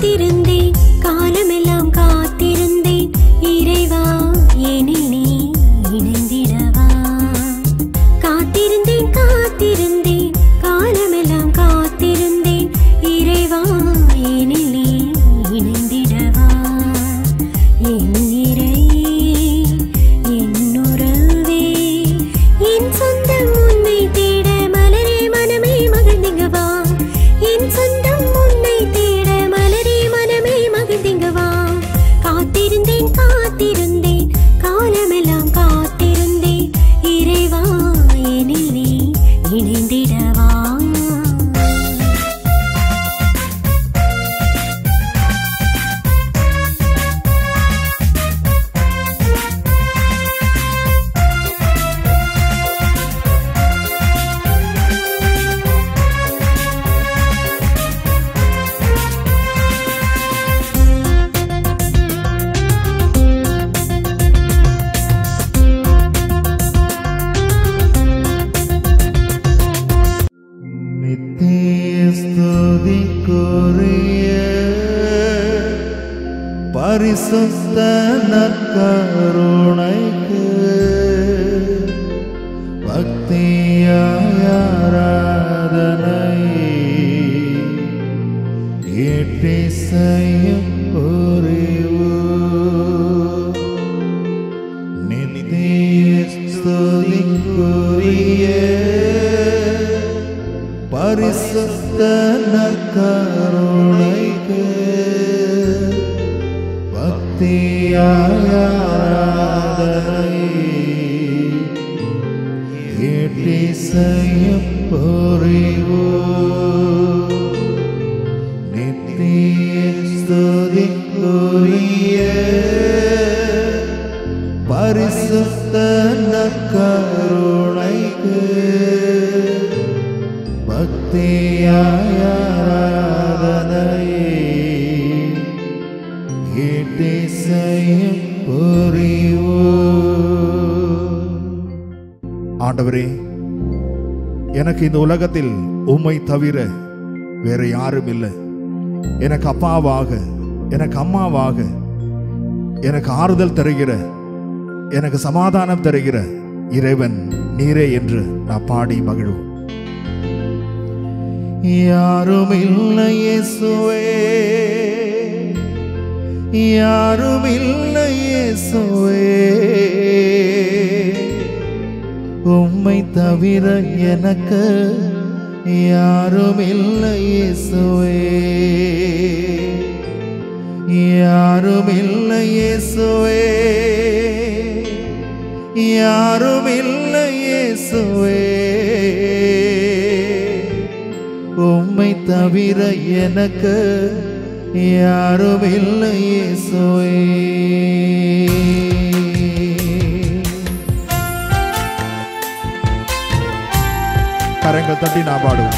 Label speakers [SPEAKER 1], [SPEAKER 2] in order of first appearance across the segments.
[SPEAKER 1] காத்திருந்தேன் காலமெல்லாம் காத்திருந்தேன் இறைவா எனில் நீ இணைந்திடவா காத்திருந்தேன் காத்திருந்தேன் காலமெல்லாம் காத்திருந்தேன் இறைவா எனில் நீ இணைந்திடவா என் இறையே, என் உறவே, என் சொந்தம் உன்னை தேட மலரே மனமே மகிழ்ந்திங்க வா என் சொந்தம் உன்னை தேட மலரே மனமே மகிழ்ந்திங்க வா காத்திருந்தேன் காத்திருந்தேன் காலமெல்லாம் காத்திருந்தேன் இறைவா எனில் நீ இணைந்திடவா
[SPEAKER 2] நித்திய ஸ்துதிக்குரிய பரிசுத்த நற்கருணைக்கு பக்தியாய் ஆராதனை ஏற்றி செய்யும் புரிவு நித்திய ஸ்துதிக்குரிய பரிசுத்த நற்கருணைக்கு பக்தியாய் ஆராதனை ஏற்றி செய்யும் புரிவு நித்திய ஸ்துதிக்குரிய பரிசுத்த நற்கருணைக்கு பக்தியாய் ஆராதனை ஏற்றி செய்யும் புரிவு ஆண்டவரே எனக்கு இந்த உலகத்தில் உம்மை தவிர வேற யாரும் இல்லை எனக்கு அப்பாவாக எனக்கு அம்மாவாக எனக்கு ஆறுதல் தருகிற எனக்கு சமாதானம் தருகிற இறைவன் நீரே என்று நான் பாடி மகிழ்வோம் யாரும் இல்லை இயேசுவே யாரும் இல்லை இயேசுவே உம்மை தவிர எனக்கு யாரும் இல்லை இயேசுவே யாரும் இல்லை இயேசுவே யாரும் இல்லை இயேசுவே உம்மை தவிர எனக்கு யாரும் இல்லை இயேசுவே கரங்கள் தட்டி நான் பாடுவோம்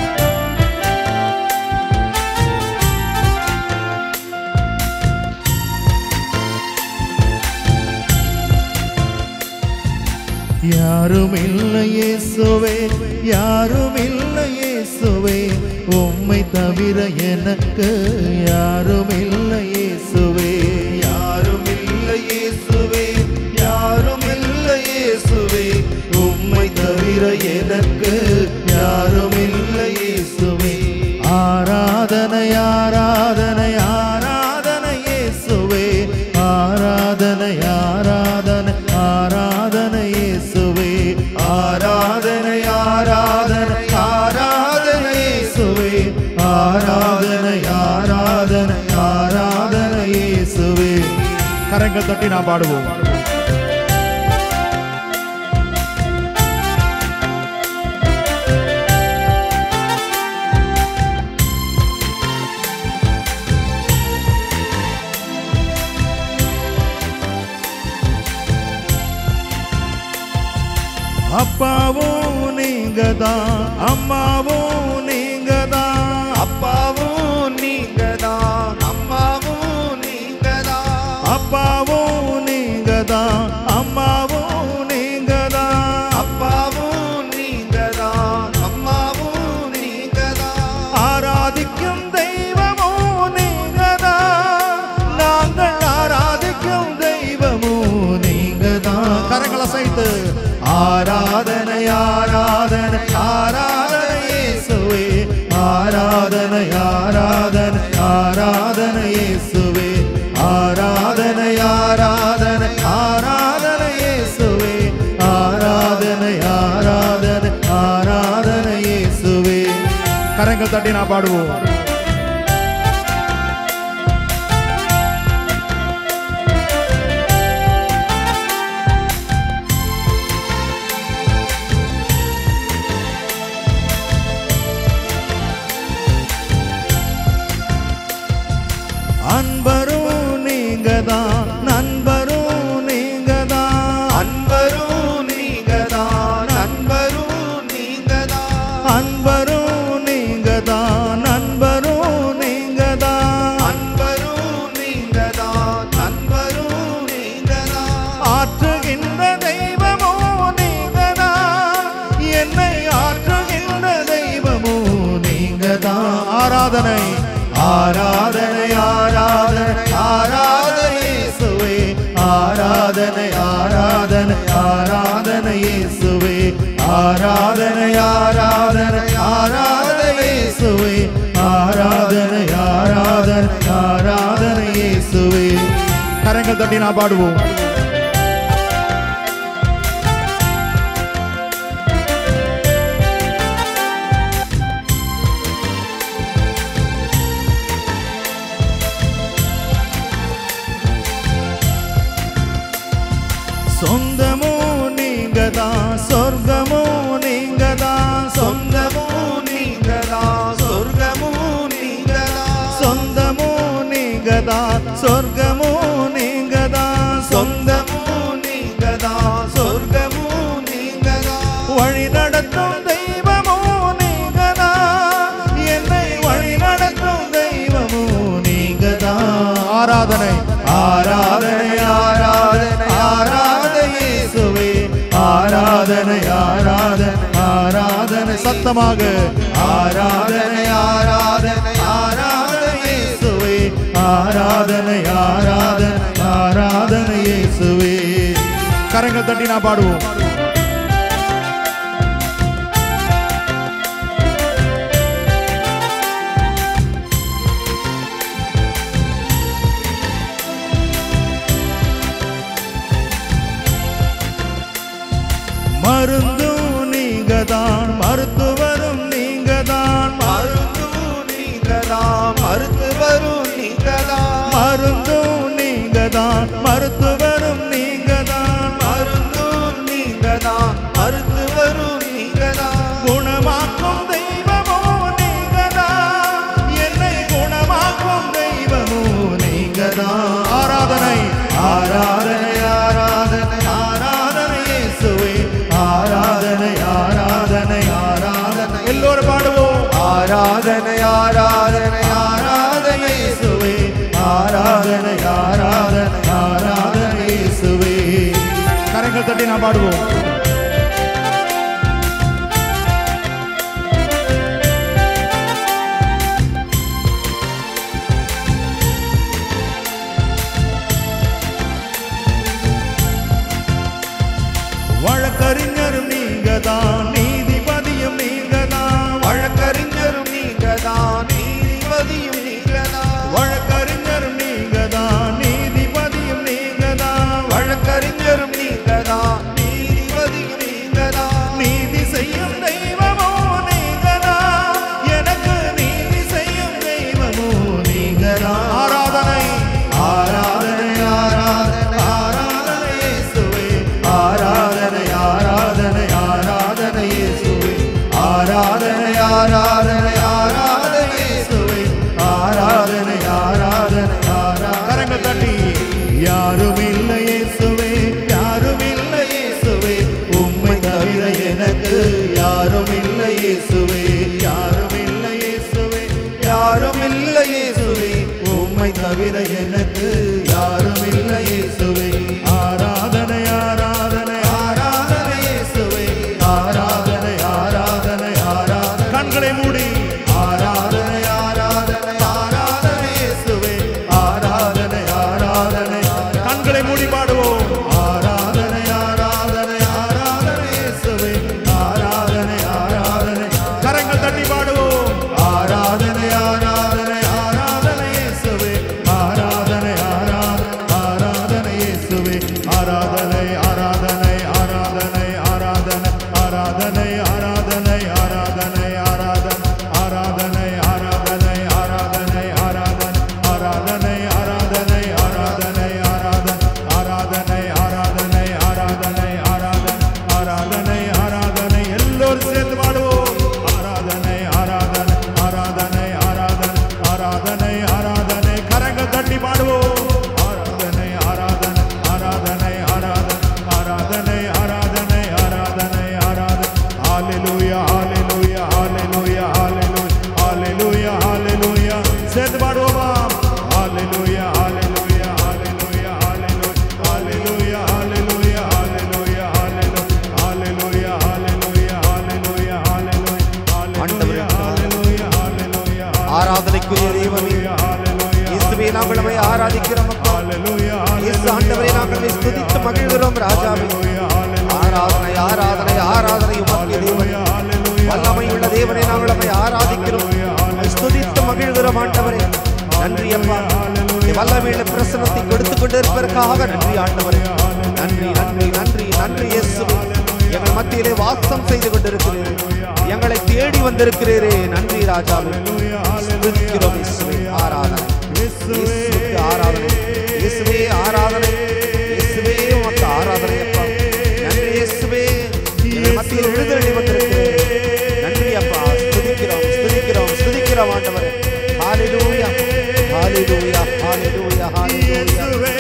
[SPEAKER 2] யாரும் இல்லை இயேசுவே யாரும் இல்லை இயேசுவே உம்மை தவிர எனக்கு யாரும் இல்லை இயேசுவே யாரும் இல்லை இயேசுவே யாரும் இல்லை இயேசுவே உம்மை தவிர எனக்கு யாரும் இல்லை இயேசுவே ஆராதனை ஆராதனை ஆராதனை இயேசுவே ஆராதனை ஆராதனை ஆராதனை இயேசுவே ஆராதனை ஆராதனை ஆராதனை இயேசுவே ஆராதனை ஆராதனை ஆராதனை இயேசுவே கரங்கள் தட்டி நான் பாடுவோம் அப்பாவும் நீங்க தான் அம்மாவும் நீங்க தான்
[SPEAKER 3] அப்பாவும் நீங்க தான் அம்மாவும் நீங்க தான்
[SPEAKER 2] அப்பாவும் நீங்க தான் அம்மாவும் நீங்க தான்
[SPEAKER 3] அப்பாவும் நீங்க தான் அம்மாவும் நீங்க தான்
[SPEAKER 2] ஆராதிக்கும் தெய்வமும் நீங்க ஆராதனை இயேசுவே ஆராதனை ஆராதனை ஆராதனை இயேசுவே ஆராதனை ஆராதனை ஆராதனை இயேசுவே கரங்கள் தட்டி நான் பாடுவோம் அன்பரும் நீங்கதான் நண்பரும் நீங்கதான்
[SPEAKER 3] அன்பரும் நீங்கதான் அன்பரும் நீங்கதான்
[SPEAKER 2] அன்பரும் நீங்கதான் நண்பரும் நீங்கதான்
[SPEAKER 3] அன்பரும் நீங்கதான் அன்பரும் நீங்கதான்
[SPEAKER 2] ஆற்றுகின்ற தெய்வமோ நீங்கதான் என்னை ஆற்றுகின்ற தெய்வமோ நீங்கதான் ஆராதனை ஆராதனை ஆராதனை ஆராதனை இயேசுவே ஆராதனை ஆராதனை ஆராதனை இயேசுவே ஆராதனை ஆராதனை ஆராதனை இயேசுவே ஆராதனை ஆராதனை ஆராதனை இயேசுவே கரங்கள் தட்டி நான் பாடுவோம் சொந்தமோ நீங்கதான் சொர்க்கமோ நீங்கதான் சொந்தமோ
[SPEAKER 3] சொந்தமும் நீங்கதான் சொர்க்கமும் நீங்கதான்
[SPEAKER 2] சொந்தமோ நீங்கதான் சொர்க்கமோ நீங்கதான் சொந்த
[SPEAKER 3] சொந்தமும் நீங்கதான் சொர்க்கமும் நீங்கதான்
[SPEAKER 2] வழி நடத்தும் தெய்வமோ நீங்கதான் என்னை வழி நடத்தும் தெய்வமோ நீங்கதான் ஆராதனை ஆராதனை ஆராதனை ஆராதனை இயேசுவே ஆராதனை ஆராதனை ஆராதனை சத்தமாக ஆராதனை ஆராதனை ஆராதனை இயேசுவே ஆராதனை ஆராதனை ஆராதனை இயேசுவே கரங்கள் தட்டி நான் பாடுவோம் மருந்தும் நீங்கதான் மருத்துவரும் நீங்கதான்
[SPEAKER 3] மருந்தும் நீங்கதான் மருத்துவரும் நீங்கதான்
[SPEAKER 2] மருந்தும் நீங்கதான் மருத்துவரும் நீங்கதான்
[SPEAKER 3] மருந்தும் நீங்கதான் மருத்துவரும் நீங்கதான்
[SPEAKER 2] குணமாக்கும் தெய்வமோ நீங்கதான் என்னை குணமாக்கும் தெய்வமோ நீங்கதான் ஆராதனை ஆராதனை ஆராதனை ஆராதனை இயேசுவே ஆராதனை ஆராதனை ஆராதனை எல்லோரும் பாடுவோம் ஆராதனை ஆராதனை ஆராதனை இயேசுவே ஆராதனை ஆராதனை ஆராதனை இயேசுவே கரங்கள் தட்டி நான் பாடுவோம் வழக்கறிஞரும் நீங்கதான் நீதிபதியும் நீங்கதான்
[SPEAKER 3] வழக்கறிஞரும் நீங்கதான் நீதிபதியும் நீங்கதான்
[SPEAKER 2] வழக்கறிஞரும் நீங்கதான் நீதிபதியும் நீங்கதான்
[SPEAKER 3] வழக்கறிஞரும் நீங்கதான் நீதிபதியும் நீங்கதான்
[SPEAKER 2] நீதி செய்யும் தெய்வமோ நீங்கதான் எனக்கு நீதி செய்யும் தெய்வமோ நீங்கதான் ஆராதனை ஆராதனை ஆராதனை ஆராதனை இயேசுவே ஆராதனை ஆராதனை ஆராதனை இயேசுவே ஆராதனை ஆராதனை ஆராதனை இயேசுவே ஆராதனை ஆராதனை ஆராதனை கரங்கள் தட்டி யாரும் இல்லை இயேசுவே யாரும் இல்லை இயேசுவே உம்மை தவிர எனக்கு யாரும் இல்லை இயேசுவே யாரும் இல்லை இயேசுவே யாரும் இல்லை இயேசுவே உம்மை தவிர எனக்கு யாரும் இல்லை இயேசுவே ஆராதனை ஆராதனை ஆராதனை இயேசுவே ஆராதனை ஆராதனை ஆராதனை கண்களை மூடி ஆராதனை ஆராதனை ஆராதனை இயேசுவே ஆராதனை ஆராதனை கண்களை மூடி பாடுவோம் ஆராதனை ஆராதனை ஆராதனை இயேசுவே ஆராதனை ஆராதனை கரங்கள் தட்டி பாடுவோம் ஆராதனை ஆராதனை ஆராதனை
[SPEAKER 3] உம்மை ஆராதிக்கிறோம் அப்பா
[SPEAKER 2] Hallelujah,
[SPEAKER 3] இயேசு ஆண்டவரே நாங்கள் உம்மை ஸ்துதித்து மகிழ்கிறோம் ராஜாவே ஆராதனை ஆராதனை ஆராதனை உமக்கு தேவனே வல்லமை உள்ள தேவனை நாங்கள் உம்மை ஆராதிக்கிறோம் உம்மை ஸ்துதித்து மகிழ்கிறோம் ஆண்டவரே நன்றி அப்பா இந்த வல்லமையுள்ள பிரசனத்தை கொடுத்து கொண்டிருப்பதற்காக நன்றி ஆண்டவரே நன்றி நன்றி நன்றி நன்றி இயேசுவே எங்கள் மத்தியிலே வாசம் செய்து கொண்டிருக்கிறீரே எங்களை தேடி வந்திருக்கிறீரே நன்றி ராஜாவே ஸ்துதிக்கிறோம் இயேசுவே ஆராதனை இயேசுவுக்கு ஆராதனை இயேசுவே ஆராதனை இயேசுவே உமக்கு ஆராதனை அப்பா நன்றி இயேசுவே எங்கள் மத்தியில் விடுதலை வந்திருக்கிறீரே நன்றி அப்பா ஸ்துதிக்கிறோம் ஸ்துதிக்கிறோம் ஸ்துதிக்கிறோம் ஆண்டவரே ஹalleluya ஹalleluya ஹalleluya ஹalleluya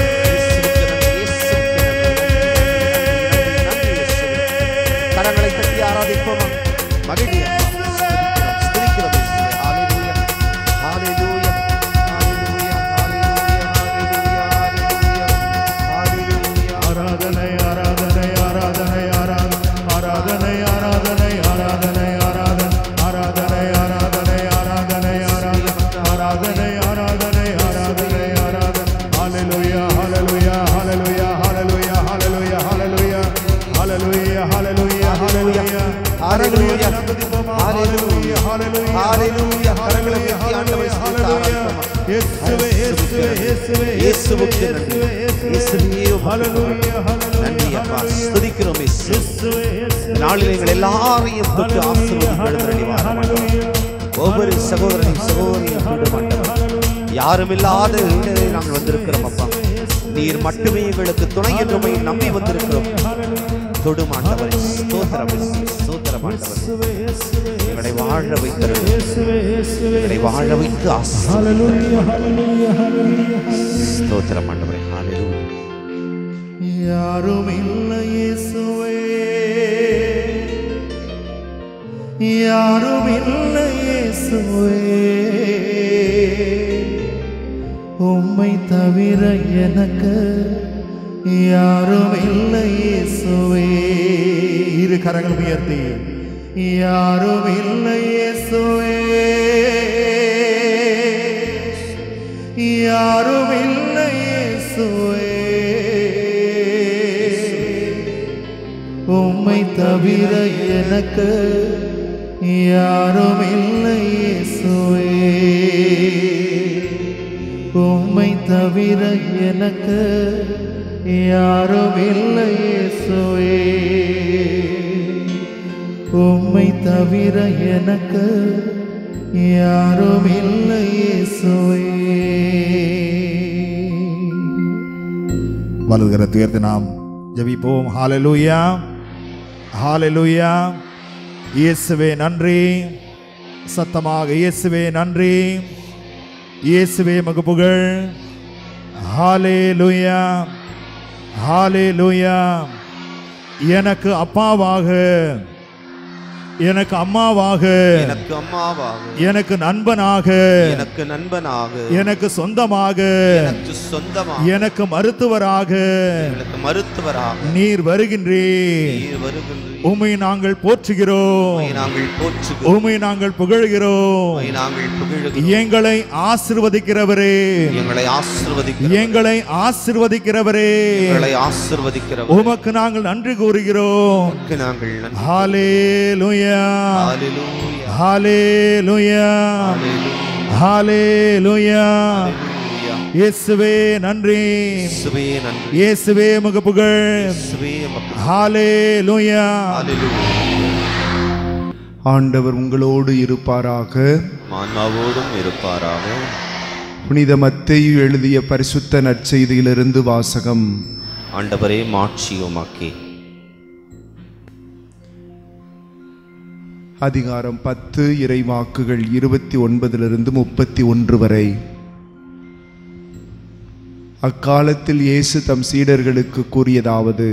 [SPEAKER 3] கரங்களை தட்டி ஆராதிப்போமா மகிழ்ச்சி ஸ்துதிக்கிறோம் இயேசுவே ஹalleluya ஹalleluya ஹalleluya ஹalleluya ஹalleluya
[SPEAKER 2] ஆராதனை ஆராதனை ஆராதனை ஆராதனை ஆராதனை ஆராதனை ஆராதனை ஆராதனை ஆராதனை ஆராதனை ஆராதனை ஆராதனை ஆராதனை ஆராதனை ஆராதனை ஹalleluya hallelujah hallelujah hallelujah hallelujah hallelujah hallelujah hallelujah hallelujah
[SPEAKER 3] ஹalleluya
[SPEAKER 2] hallelujah hallelujah
[SPEAKER 3] ஹalleluya கரங்களை உயர்த்தி ஆண்டவரை ஸ்துதித்து ஆராதிப்போமா
[SPEAKER 2] இயேசுவே இயேசுவே இயேசுவே
[SPEAKER 3] இயேசுவுக்கு நன்றி இயேசுவே உமக்கு நன்றி அப்பா ஸ்துதிக்கிறோம் இயேசு இந்த நாளில் எங்கள் எல்லாரையும் தொட்டு ஆசீர்வதிக்கிறது ஒவ்வொரு சகோதரனையும் சகோதரியும் தொட்டு மாட்டோம் யாரும் இல்லாத இடத்திலே நாங்கள் வந்திருக்கிறோம் அப்பா நீர் மட்டுமே எங்களுக்கு துணை என்றுமை நம்பி வந்திருக்கிறோம் தொடு மாட்டவரை ஸ்தோத்திரம் இயேசு, ஸ்தோத்திரம் ஆண்டவரே. எங்களை வாழ வைத்தருள் எங்களை வாழ வைத்து ஆசீர்வதித்தருளும். ஸ்தோத்திரம் ஆண்டவரே ஹalleluya
[SPEAKER 2] யாரும் இல்லை இயேசுவே யாரும் இல்லை இயேசுவே உம்மை தவிர எனக்கு யாரும் இல்லை இயேசுவே இரு கரங்கள் உயர்த்தி யாரும் இல்லை இயேசுவே யாரும் இல்லை இயேசுவே உம்மை தவிர எனக்கு யாரும் இல்லை இயேசுவே உம்மை தவிர எனக்கு யாரும் இல்லை இயேசுவே உம்மை தவிர எனக்கு யாரும் இல்லை இயேசுவே வலதுகரத்தை உயர்த்தி நாம் ஜெபிப்போம் ஹalleluya ஹalleluya இயேசுவே நன்றி சத்தமாக இயேசுவே நன்றி இயேசுவே மகு புகழ் ஹalleluya ஹalleluya எனக்கு அப்பாவாக எனக்கு அம்மாவாக
[SPEAKER 3] எனக்கு அம்மாவாக
[SPEAKER 2] எனக்கு நண்பனாக
[SPEAKER 3] எனக்கு நண்பனாக
[SPEAKER 2] எனக்கு சொந்தமாக
[SPEAKER 3] எனக்கு சொந்தமாக
[SPEAKER 2] எனக்கு மருத்துவராக
[SPEAKER 3] எனக்கு மருத்துவராக
[SPEAKER 2] நீர் வருகின்றீர்
[SPEAKER 3] நீர் வருகின்றீர்
[SPEAKER 2] உம்மை நாங்கள் போற்றுகிறோம்
[SPEAKER 3] உம்மை நாங்கள் போற்றுகிறோம்
[SPEAKER 2] உம்மை நாங்கள் புகழ்கிறோம்
[SPEAKER 3] உம்மை நாங்கள் புகழுகிறோம்
[SPEAKER 2] எங்களை ஆசிர்வதிக்கிறவரே
[SPEAKER 3] எங்களை ஆசிர்வதிக்கிறோம்
[SPEAKER 2] எங்களை ஆசிர்வதிக்கிறவரே
[SPEAKER 3] எங்களை ஆசிர்வதிக்கிறோம்
[SPEAKER 2] உமக்கு நாங்கள் நன்றி கூறுகிறோம்
[SPEAKER 3] உமக்கு நாங்கள் நன்றி
[SPEAKER 2] ஹalleluya
[SPEAKER 3] ஹalleluya
[SPEAKER 2] ஹalleluya
[SPEAKER 3] ஹalleluya
[SPEAKER 2] ஹalleluya
[SPEAKER 3] ஹalleluya
[SPEAKER 2] இயேசுவே நன்றி
[SPEAKER 3] இயேசுவே நன்றி
[SPEAKER 2] இயேசுவே மக புகழ்
[SPEAKER 3] இயேசுவே உமக்கு
[SPEAKER 2] ஹalleluya
[SPEAKER 3] ஹalleluya
[SPEAKER 4] ஆண்டவர் உங்களோடு இருப்பாராக
[SPEAKER 3] ஆன்மாவோடும் இருப்பாராக
[SPEAKER 4] புனித மத்தேயு எழுதிய பரிசுத்த நற்செய்தியிலிருந்து வாசகம்
[SPEAKER 3] ஆண்டவரே மாட்சி உமக்கே
[SPEAKER 4] அதிகாரம் பத்து இறைவாக்குகள் இருபத்தி ஒன்பதிலிருந்து முப்பத்தி ஒன்று வரை அக்காலத்தில் இயேசு தம் சீடர்களுக்கு கூறியதாவது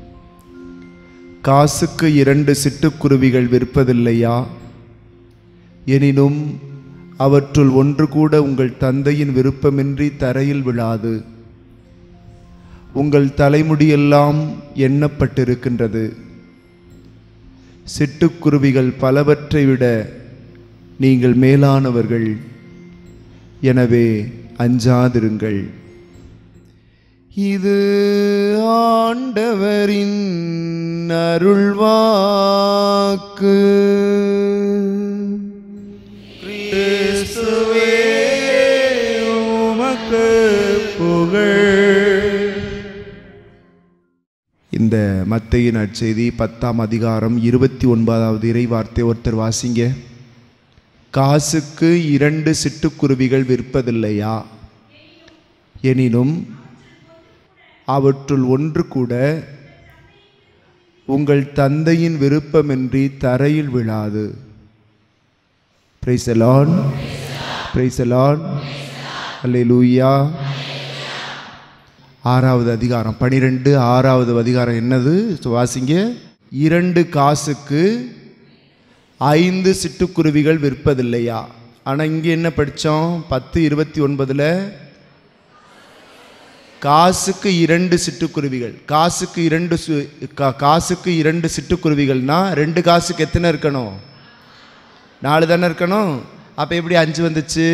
[SPEAKER 4] காசுக்கு இரண்டு சிட்டுக்குருவிகள் விற்பதில்லையா எனினும் அவற்றுள் ஒன்று கூட உங்கள் தந்தையின் விருப்பமின்றி தரையில் விழாது உங்கள் தலைமுடியெல்லாம் எண்ணப்பட்டிருக்கின்றது சிட்டுக்குருவிகள் பலவற்றை விட நீங்கள் மேலானவர்கள் எனவே அஞ்சாதிருங்கள் இது ஆண்டவரின் அருள்வாக்கு
[SPEAKER 2] கிறிஸ்துவே உமக்கு புகழ்
[SPEAKER 4] இந்த மத்தையின் நற்செய்தி பத்தாம் அதிகாரம் இருபத்தி ஒன்பதாவது இறை வார்த்தை ஒருத்தர் வாசிங்க காசுக்கு இரண்டு சிட்டுக்குருவிகள் விற்பதில்லையா எனினும் அவற்றுள் ஒன்று கூட உங்கள் தந்தையின் விருப்பமின்றி தரையில் விழாது பிரைசலான் பிரைசலான் அல்லேலூயா ஆறாவது அதிகாரம் பனிரெண்டு ஆறாவது அதிகாரம் என்னது வாசிங்க இரண்டு காசுக்கு ஐந்து சிட்டுக்குருவிகள் விற்பதில்லையா ஆனால் இங்கே என்ன படித்தோம் பத்து இருபத்தி ஒன்பதில் காசுக்கு இரண்டு சிட்டுக்குருவிகள் காசுக்கு இரண்டு சு- கா- காசுக்கு இரண்டு சிட்டுக்குருவிகள்னா ரெண்டு காசுக்கு எத்தனை இருக்கணும் நாலு தானே இருக்கணும் அப்போ எப்படி அஞ்சு வந்துச்சு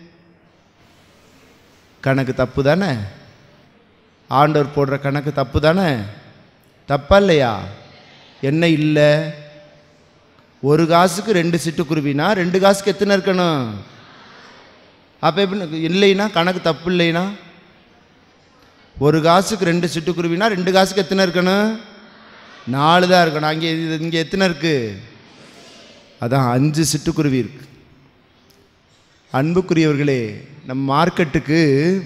[SPEAKER 4] கணக்கு தப்பு தானே ஆண்டவர் போடுற கணக்கு தப்பு தானே தப்பா இல்லையா என்ன இல்லை ஒரு காசுக்கு ரெண்டு சிட்டுக்குருவினா ரெண்டு காசுக்கு எத்தனை இருக்கணும் அப்போ எப்படி இல்லைன்னா கணக்கு தப்பு இல்லைனா ஒரு காசுக்கு ரெண்டு சிட்டுக்குருவினா ரெண்டு காசுக்கு எத்தனை இருக்கணும் நாலு தான் இருக்கணும் அங்கே இது இங்கே எத்தனை இருக்கு அதான் அஞ்சு சிட்டுக்குருவி இருக்கு அன்புக்குரியவர்களே நம்ம மார்க்கெட்டுக்கு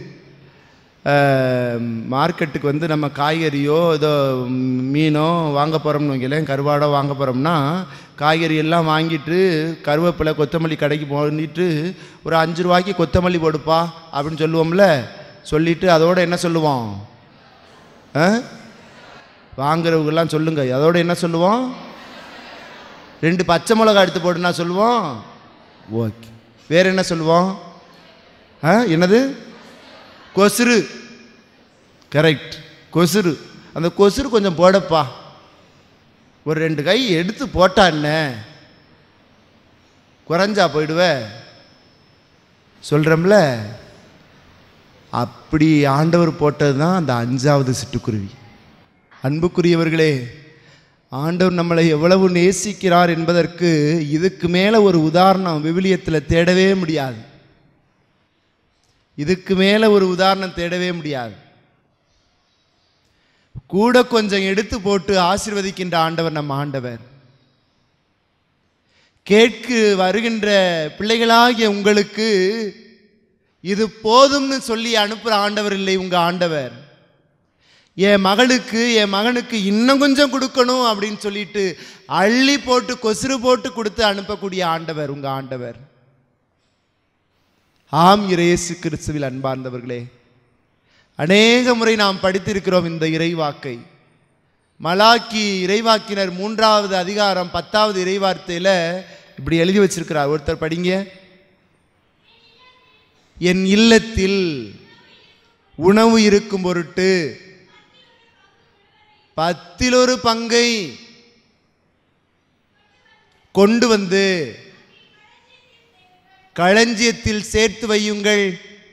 [SPEAKER 4] அஹ், மார்க்கெட்டுக்கு வந்து நம்ம காய்கறியோ ஏதோ மீனோ வாங்க போகிறோம்னு வைங்களேன் கருவாடோ வாங்க போகிறோம்னா காய்கறி எல்லாம் வாங்கிட்டு கருவேப்பிலை கொத்தமல்லி கடைக்கு போனிட்டு ஒரு அஞ்சு ரூபாய்க்கு கொத்தமல்லி போடுப்பா அப்படின்னு சொல்லுவோம்ல சொல்லிட்டு அதோட என்ன சொல்லுவோம் ஆ வாங்குறவங்கெல்லாம் சொல்லுங்க அதோட என்ன சொல்லுவோம் ரெண்டு பச்சை மிளகா எடுத்து போடுனா சொல்லுவோம் ஓகே வேற என்ன சொல்லுவோம் ஆ என்னது கொசுறு கரெக்ட் கொசுறு அந்த கொசுறு கொஞ்சம் போடப்பா ஒரு ரெண்டு கை எடுத்து போட்டா என்ன குறைஞ்சா போயிடுவ சொல்கிறோம்ல அப்படி ஆண்டவர் போட்டது தான் அந்த அஞ்சாவது சிட்டுக்குருவி அன்புக்குரியவர்களே ஆண்டவர் நம்மளை எவ்வளவு நேசிக்கிறார் என்பதற்கு இதுக்கு மேலே ஒரு உதாரணம் விவிலியத்தில் தேடவே முடியாது இதுக்கு மேலே ஒரு உதாரணம் தேடவே முடியாது கூட கொஞ்சம் எடுத்து போட்டு ஆசீர்வதிக்கின்ற ஆண்டவர் நம்ம ஆண்டவர் கேட்கு வருகின்ற பிள்ளைகளாகிய உங்களுக்கு இது போதும்னு சொல்லி அனுப்புகிற ஆண்டவர் இல்லை உங்க ஆண்டவர் என் மகளுக்கு என் மகனுக்கு இன்னும் கொஞ்சம் கொடுக்கணும் அப்படின்னு சொல்லிட்டு அள்ளி போட்டு கொசுறு போட்டு கொடுத்து அனுப்பக்கூடிய ஆண்டவர் உங்க ஆண்டவர் ஆம் இயேசு கிறிஸ்துவில் அன்பார்ந்தவர்களே அநேக முறை நாம் படித்திருக்கிறோம் இந்த இறைவாக்கை மலாக்கி இறைவாக்கினர் மூன்றாவது அதிகாரம் பத்தாவது இறைவார்த்தையில இப்படி எழுதி வச்சிருக்கிறார் ஒருத்தர் படிங்க என் இல்லத்தில் உணவு இருக்கும் பொருட்டு பத்தில் ஒரு பங்கை கொண்டு வந்து களஞ்சியத்தில் சேர்த்து வையுங்கள்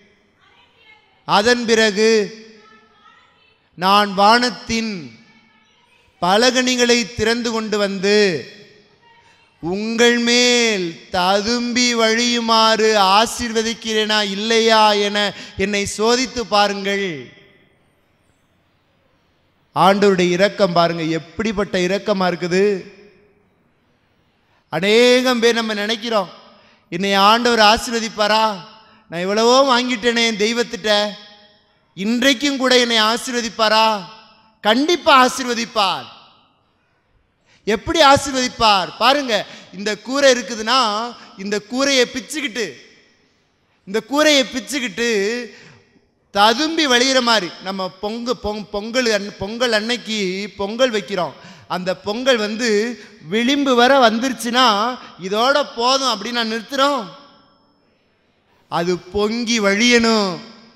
[SPEAKER 4] அதன் பிறகு நான் வானத்தின் பலகணிகளை திறந்து கொண்டு வந்து உங்கள் மேல் ததும்பி வழியுமாறு ஆசீர்வதிக்கிறேனா இல்லையா என என்னை சோதித்து பாருங்கள் ஆண்டவருடைய இரக்கம் பாருங்க எப்படிப்பட்ட இரக்கமா இருக்குது அநேகம் பேர் நம்ம நினைக்கிறோம் என்னை ஆண்டவர் ஆசீர்வதிப்பாரா நான் எவ்வளவோ வாங்கிட்டேனே என் தெய்வத்திட்ட இன்றைக்கும் கூட என்னை ஆசீர்வதிப்பாரா கண்டிப்பா ஆசீர்வதிப்பார் எப்படி ஆசீர்வதிப்பார் பாருங்க இந்த கூரை இருக்குதுன்னா இந்த கூரையை பிச்சுக்கிட்டு இந்த கூரையை பிச்சுக்கிட்டு ததும்பி வழியிற மாதிரி நம்ம பொங்க பொங் பொங்கல் அன் பொங்கல் அன்னைக்கு பொங்கல் வைக்கிறோம் அந்த பொங்கல் வந்து விளிம்பு வர வந்துருச்சுன்னா இதோட போதும் அப்படின்னு நான் நிறுத்துறோம் அது பொங்கி வழியணும்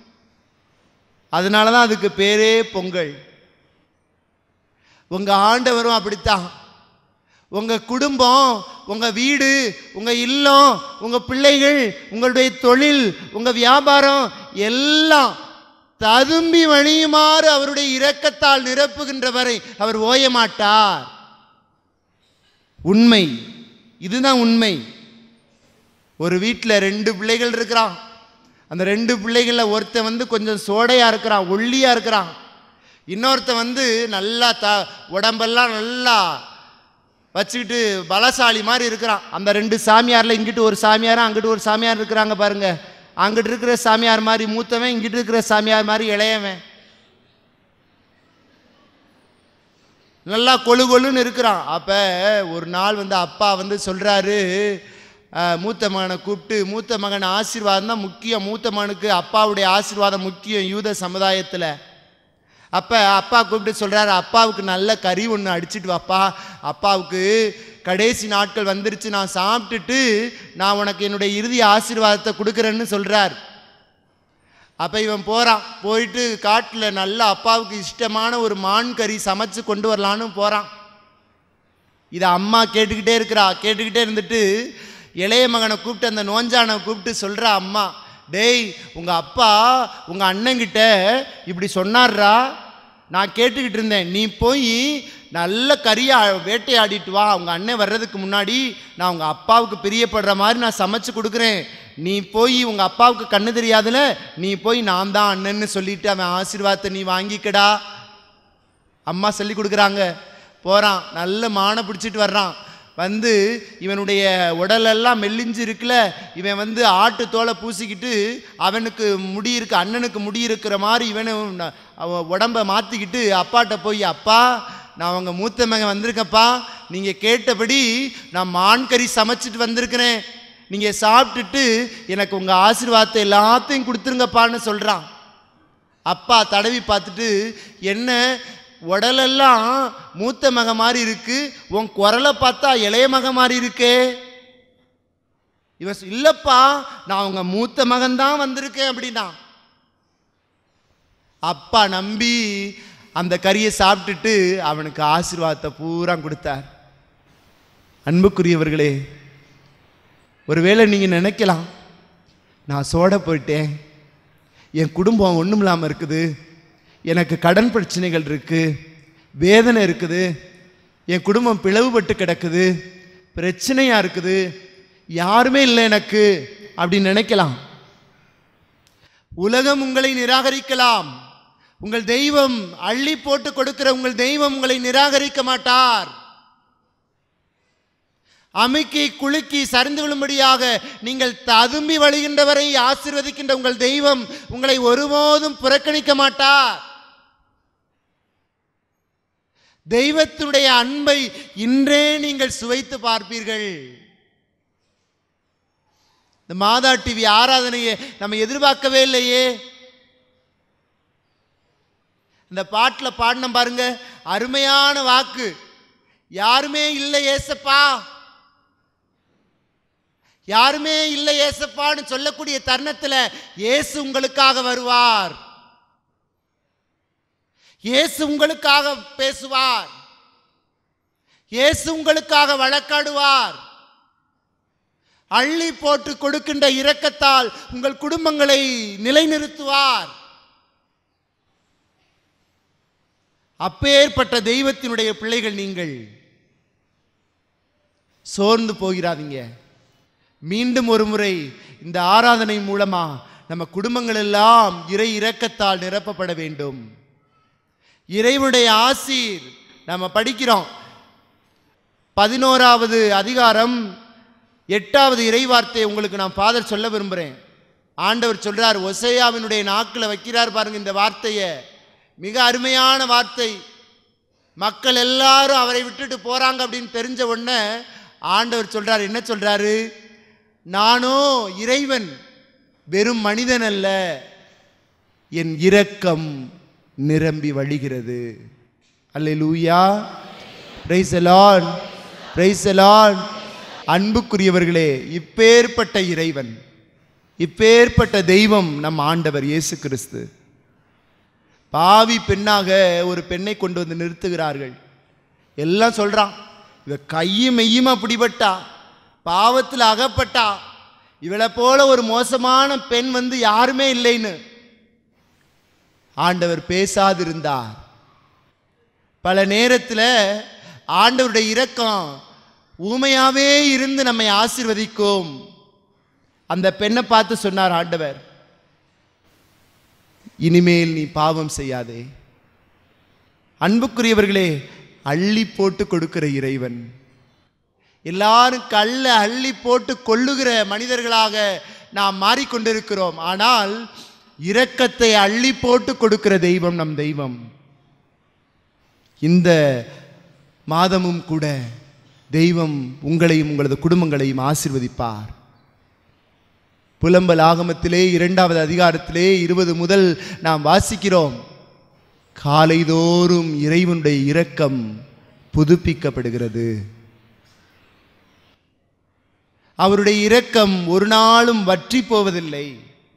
[SPEAKER 4] அதனால தான் அதுக்கு பேரே பொங்கல் உங்க ஆண்டவரும் அப்படித்தான் உங்க குடும்பம் உங்க வீடு உங்க இல்லம் உங்க பிள்ளைகள் உங்களுடைய தொழில் உங்க வியாபாரம் எல்லாம் ததும்பி வழியுமாறு அவருடைய இரக்கத்தால் நிரப்புகின்ற வரை அவர் ஓய மாட்டார் உண்மை இதுதான் உண்மை ஒரு வீட்டில் ரெண்டு பிள்ளைகள் இருக்கிறான் அந்த ரெண்டு பிள்ளைகளில் ஒருத்தன் வந்து கொஞ்சம் சோடையாக இருக்கிறான் ஒல்லியாக இருக்கிறான் இன்னொருத்தன் வந்து நல்லா த உடம்பெல்லாம் நல்லா வச்சுக்கிட்டு பலசாலி மாதிரி இருக்கிறான் அந்த ரெண்டு சாமியாரில் இங்கிட்டு ஒரு சாமியார் அங்கிட்டு ஒரு சாமியார் இருக்கிறாங்க பாருங்க அங்கிட்டு இருக்கிற சாமியார் மாதிரி மூத்தவன் இங்கிட்டு இருக்கிற சாமியார் மாதிரி இளையவன் நல்லா கொழு கொழுன்னு இருக்கிறான் அப்போ ஒரு நாள் வந்து அப்பா வந்து சொல்கிறாரு மூத்த மகனை கூப்பிட்டு மூத்த மகன் ஆசீர்வாதம் தான் முக்கியம் மூத்த மகனுக்கு அப்பாவுடைய ஆசீர்வாதம் முக்கியம் யூத சமுதாயத்தில் அப்போ அப்பா கூப்பிட்டு சொல்கிறாரு அப்பாவுக்கு நல்ல கறி ஒன்று அடிச்சிட்டு வாப்பா அப்பாவுக்கு கடைசி நாட்கள் வந்துருச்சு நான் சாப்பிட்டுட்டு நான் உனக்கு என்னுடைய இறுதி ஆசீர்வாதத்தை கொடுக்குறேன்னு சொல்கிறார் அப்போ இவன் போகிறான் போயிட்டு காட்டில் நல்ல அப்பாவுக்கு இஷ்டமான ஒரு மான் கறி சமைச்சு கொண்டு வரலான்னு போகிறான் இதை அம்மா கேட்டுக்கிட்டே இருக்கிறா கேட்டுக்கிட்டே இருந்துட்டு இளைய மகனை கூப்பிட்டு அந்த நோஞ்சானை கூப்பிட்டு சொல்கிறா அம்மா டேய் உங்கள் அப்பா உங்கள் அண்ணங்கிட்ட இப்படி சொன்னார்ரா நான் கேட்டுக்கிட்டு இருந்தேன் நீ போய் நல்ல கறியா வேட்டையாடிட்டு வா உங்கள் அண்ணன் வர்றதுக்கு முன்னாடி நான் உங்கள் அப்பாவுக்கு பிரியப்படுற மாதிரி நான் சமைச்சு கொடுக்குறேன் நீ போய் உங்கள் அப்பாவுக்கு கண்ணு தெரியாதுல நீ போய் நான் தான் அண்ணன்னு சொல்லிட்டு அவன் ஆசீர்வாதத்தை நீ வாங்கிக்கடா அம்மா சொல்லி கொடுக்குறாங்க போகிறான் நல்ல மானை பிடிச்சிட்டு வர்றான் வந்து இவனுடைய உடலெல்லாம் மெல்லிஞ்சு இருக்குல்ல இவன் வந்து ஆட்டு தோலை பூசிக்கிட்டு அவனுக்கு முடி இருக்கு அண்ணனுக்கு முடி இருக்கிற மாதிரி இவனை ந- அவன் உடம்ப மாற்றிக்கிட்டு அப்பாட்ட போய் அப்பா நான் அவங்க மூத்த மகன் வந்திருக்கப்பா நீங்கள் கேட்டபடி நான் மான் கறி சமைச்சிட்டு வந்திருக்கிறேன் நீங்கள் சாப்பிட்டுட்டு எனக்கு உங்கள் ஆசீர்வாதத்தை எல்லாத்தையும் கொடுத்துருங்கப்பான்னு சொல்கிறான் அப்பா தடவி பார்த்துட்டு என்ன உடலெல்லாம் மூத்த மக மாதிரி இருக்கு உன் குரலை பார்த்தா இளைய மக மாதிரி இருக்கே இவன் சொ- இல்லப்பா நான் உங்க மூத்த மகன் தான் வந்திருக்கேன் அப்படின்னா அப்பா நம்பி அந்த கறியை சாப்பிட்டுட்டு அவனுக்கு ஆசீர்வாதத்தை பூரா கொடுத்தார் அன்புக்குரியவர்களே ஒருவேளை நீங்க நினைக்கலாம் நான் சோட போயிட்டேன் என் குடும்பம் ஒன்றும் இல்லாமல் இருக்குது எனக்கு கடன் பிரச்சனைகள் இருக்கு வேதனை இருக்குது என் குடும்பம் பிளவுபட்டு கிடக்குது பிரச்சனையா இருக்குது யாருமே இல்லை எனக்கு அப்படின்னு நினைக்கலாம் உலகம் உங்களை நிராகரிக்கலாம் உங்கள் தெய்வம் அள்ளி போட்டு கொடுக்கிற உங்கள் தெய்வம் உங்களை நிராகரிக்க மாட்டார் அமுக்கி குலுக்கி சரிந்து விழும்படியாக நீங்கள் ததும்பி வழிகின்றவரை ஆசீர்வதிக்கின்ற உங்கள் தெய்வம் உங்களை ஒருபோதும் புறக்கணிக்க மாட்டார் தெய்வத்தினுடைய அன்பை இன்றே நீங்கள் சுவைத்து பார்ப்பீர்கள் இந்த மாதா டிவி ஆராதனையை நம்ம எதிர்பார்க்கவே இல்லையே இந்த பாட்டில் பாடினோம் பாருங்க அருமையான வாக்கு யாருமே இல்லை ஏசப்பா யாருமே இல்லை ஏசப்பான்னு சொல்லக்கூடிய தருணத்தில் இயேசு உங்களுக்காக வருவார் இயேசு உங்களுக்காக பேசுவார் இயேசு உங்களுக்காக வழக்காடுவார் அள்ளி போட்டு கொடுக்கின்ற இரக்கத்தால் உங்கள் குடும்பங்களை நிலைநிறுத்துவார் அப்பேற்பட்ட தெய்வத்தினுடைய பிள்ளைகள் நீங்கள் சோர்ந்து போகிறாதீங்க மீண்டும் ஒரு முறை இந்த ஆராதனை மூலமா நம்ம குடும்பங்கள் எல்லாம் இறை இரக்கத்தால் நிரப்பப்பட வேண்டும் இறைவனுடைய ஆசீர் நம்ம படிக்கிறோம் பதினோராவது அதிகாரம் எட்டாவது இறைவார்த்தையை உங்களுக்கு நான் ஃபாதர் சொல்ல விரும்புகிறேன் ஆண்டவர் சொல்றார் ஒசையாவினுடைய நாக்கில் வைக்கிறார் பாருங்க இந்த வார்த்தையை மிக அருமையான வார்த்தை மக்கள் எல்லாரும் அவரை விட்டுட்டு போறாங்க அப்படின்னு தெரிஞ்ச உடனே ஆண்டவர் சொல்றார் என்ன சொல்றாரு நானோ இறைவன் வெறும் மனிதன் அல்ல என் இரக்கம் நிரம்பி வழிகிறது அல்லேலூயா பிரைஸ் அலான் பிரைஸ் அலான் அன்புக்குரியவர்களே இப்பேற்பட்ட இறைவன் இப்பேற்பட்ட தெய்வம் நம் ஆண்டவர் இயேசு கிறிஸ்து பாவி பெண்ணாக ஒரு பெண்ணை கொண்டு வந்து நிறுத்துகிறார்கள் எல்லாம் சொல்றான் இவ கையும் மெய்யுமா பிடிபட்டா பாவத்தில் அகப்பட்டா இவளை போல ஒரு மோசமான பெண் வந்து யாருமே இல்லைன்னு ஆண்டவர் பேசாதிருந்தார் பல நேரத்தில் ஆண்டவருடைய இரக்கம் ஊமையாவே இருந்து நம்மை ஆசீர்வதிக்கும் அந்த பெண்ணை பார்த்து சொன்னார் ஆண்டவர் இனிமேல் நீ பாவம் செய்யாதே அன்புக்குரியவர்களே அள்ளி போட்டு கொடுக்கிற இறைவன் எல்லாரும் கல்ல அள்ளி போட்டு கொள்ளுகிற மனிதர்களாக நாம் மாறிக்கொண்டிருக்கிறோம் ஆனால் இரக்கத்தை அள்ளி போட்டு கொடுக்கிற தெய்வம் நம் தெய்வம் இந்த மாதமும் கூட தெய்வம் உங்களையும் உங்களது குடும்பங்களையும் ஆசிர்வதிப்பார் புலம்பல் ஆகமத்திலே இரண்டாவது அதிகாரத்திலே இருபது முதல் நாம் வாசிக்கிறோம் காலைதோறும் இறைவனுடைய இரக்கம் புதுப்பிக்கப்படுகிறது அவருடைய இரக்கம் ஒரு நாளும் வற்றி போவதில்லை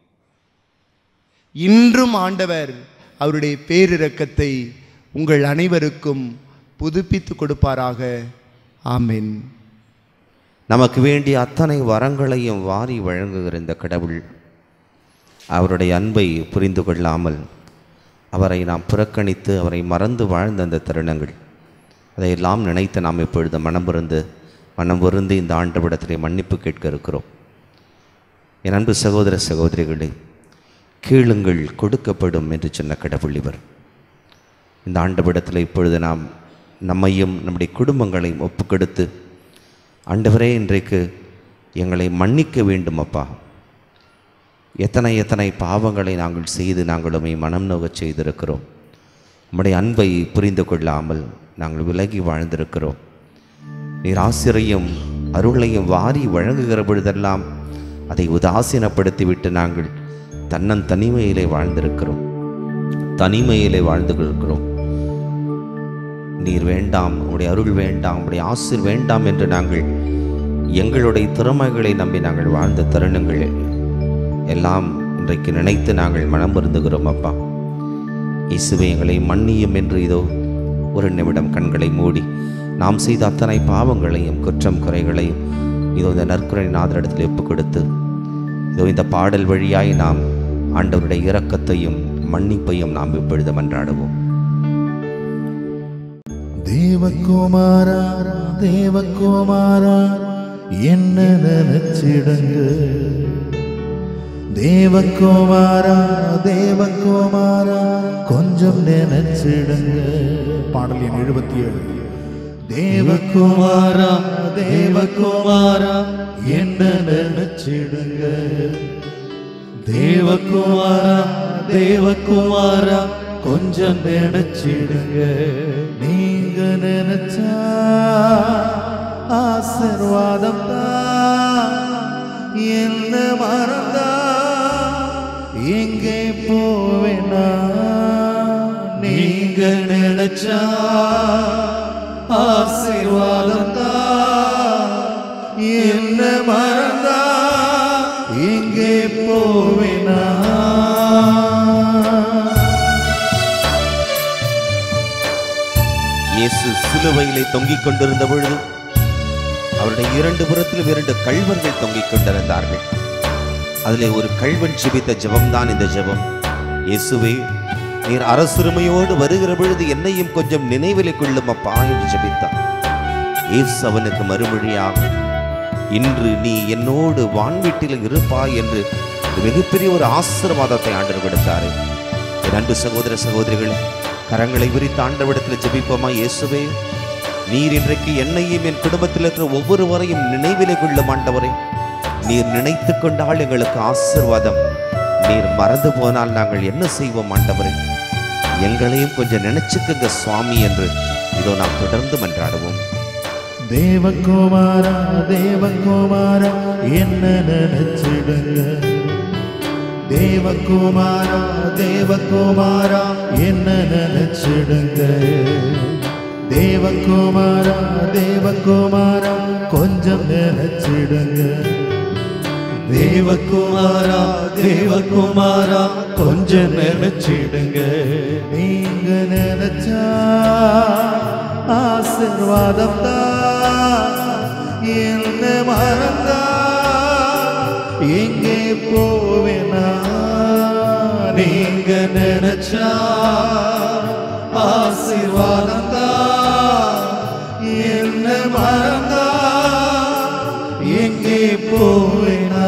[SPEAKER 4] இன்றும் ஆண்டவர் அவருடைய பேரிரக்கத்தை உங்கள் அனைவருக்கும் புதுப்பித்து கொடுப்பாராக ஆமென்
[SPEAKER 5] நமக்கு வேண்டிய அத்தனை வரங்களையும் வாரி வழங்குகிற இந்த கடவுள் அவருடைய அன்பை புரிந்து கொள்ளாமல் அவரை நாம் புறக்கணித்து அவரை மறந்து வாழ்ந்த அந்த தருணங்கள் அதையெல்லாம் நினைத்து நாம் இப்பொழுது மனம் பொருந்து மனம் பொருந்து இந்த ஆண்டவிடத்திலே மன்னிப்பு கேட்க இருக்கிறோம் என் அன்பு சகோதர சகோதரிகளே கேளுங்கள் கொடுக்கப்படும் என்று சொன்ன கடவுள் இவர் இந்த ஆண்டவிடத்தில் இப்பொழுது நாம் நம்மையும் நம்முடைய குடும்பங்களையும் ஒப்புக்கொடுத்து ஆண்டவரே இன்றைக்கு எங்களை மன்னிக்க வேண்டும் அப்பா எத்தனை எத்தனை பாவங்களை நாங்கள் செய்து நாங்கள் உம்மை மனம் நோகச் செய்திருக்கிறோம் உம்முடைய அன்பை புரிந்து கொள்ளாமல் நாங்கள் விலகி வாழ்ந்திருக்கிறோம் நீர் ஆசிரியம் அருளையும் வாரி வழங்குகிற பொழுதெல்லாம் அதை உதாசீனப்படுத்திவிட்டு நாங்கள் தன்னன் தனிமையிலே வாழ்ந்திருக்கிறோம் தனிமையிலே வாழ்ந்து இருக்கிறோம் நீர் வேண்டாம் உடைய அருள் வேண்டாம் உடைய ஆசிர் வேண்டாம் என்று நாங்கள் எங்களுடைய திறமைகளை நம்பி நாங்கள் வாழ்ந்த தருணங்கள் எல்லாம் இன்றைக்கு நினைத்து நாங்கள் மனம் வருந்துகிறோம் அப்பா இயேசுவே எங்களை மன்னியும் என்று இதோ ஒரு நிமிடம் கண்களை மூடி நாம் செய்த அத்தனை பாவங்களையும் குற்றம் குறைகளையும் இதோ இந்த நற்குறை நாதரிடத்தில் ஒப்புக் கொடுத்து இதோ இந்த பாடல் வழியாய் நாம் ஆண்டவருடைய இரக்கத்தையும் மன்னிப்பையும் நாம் இப்பொழுது மன்றாடுவோம்
[SPEAKER 2] தேவகுமாரா தேவகுமாரா என்ன நினைச்சிடுங்க தேவகுமாரா தேவகுமாரா கொஞ்சம் நினைச்சிடுங்க பாடல் எண் எழுபத்தி ஏழு தேவகுமாரா தேவகுமாரா என்ன நினைச்சிடுங்க தேவகுமாரா தேவகுமாரா கொஞ்சம் நினைச்சிடுங்க நீங்க நினைச்சா ஆசிர்வாதம் தான் என்ன மறந்தா எங்கே போவேனா நீங்க நினைச்சா ஆசீர்வாதம் தான் என்ன மறந்தா எங்கே போவேனா
[SPEAKER 5] இயேசு சிலுவையிலே தொங்கிக் கொண்டிருந்த பொழுது அவருடைய இரண்டு புறத்திலும் இரண்டு கள்வர்கள் தொங்கிக் கொண்டிருந்தார்கள் அதிலே ஒரு கள்வன் ஜெபித்த ஜெபம்தான் இந்த ஜெபம் இயேசுவே நீர் அரசுரிமையோடு வருகிற பொழுது என்னையும் கொஞ்சம் நினைவிலே கொள்ளும் அப்பா என்று ஜெபித்தார் இயேசு அவனுக்கு மறுமொழியாக இன்று நீ என்னோடு வான்வீட்டில் இருப்பாய் என்று ஒரு மிகப்பெரிய ஒரு ஆசீர்வாதத்தை ஆண்டவர் கொடுத்தாரு என் அன்பு சகோதர சகோதரிகளே கரங்களை விரித்து ஆண்டவிடத்தில் ஜெபிப்போமா இயேசுவே நீர் இன்றைக்கு என்னையும் என் குடும்பத்தில் இருக்கிற ஒவ்வொருவரையும் நினைவிலே கொள்ளும் ஆண்டவரே நீர் நினைத்து கொண்டால் எங்களுக்கு ஆசீர்வாதம் நீர் மறந்து போனால் நாங்கள் என்ன செய்வோம் ஆண்டவரே எங்களையும் கொஞ்சம் நினைச்சுக்குங்க சுவாமி என்று இதோ நாம் தொடர்ந்து மன்றாடுவோம்
[SPEAKER 2] தேவகுமாரா தேவகுமாரா என்ன நினைச்சிடுங்க தேவகுமாரா தேவகுமாரா என்ன நினைச்சிடுங்க தேவகுமாரா தேவகுமாரா கொஞ்சம் நினைச்சிடுங்க தேவகுமாரா தேவகுமாரா கொஞ்சம் நினைச்சிடுங்க நீங்க நினைச்சா ஆசிர்வாதம் தான் என்ன மறந்தா எங்கே போவேனா நீங்க நினைச்சா ஆசீர்வாதம் தான் என்ன மறந்தா எங்கே போவேனா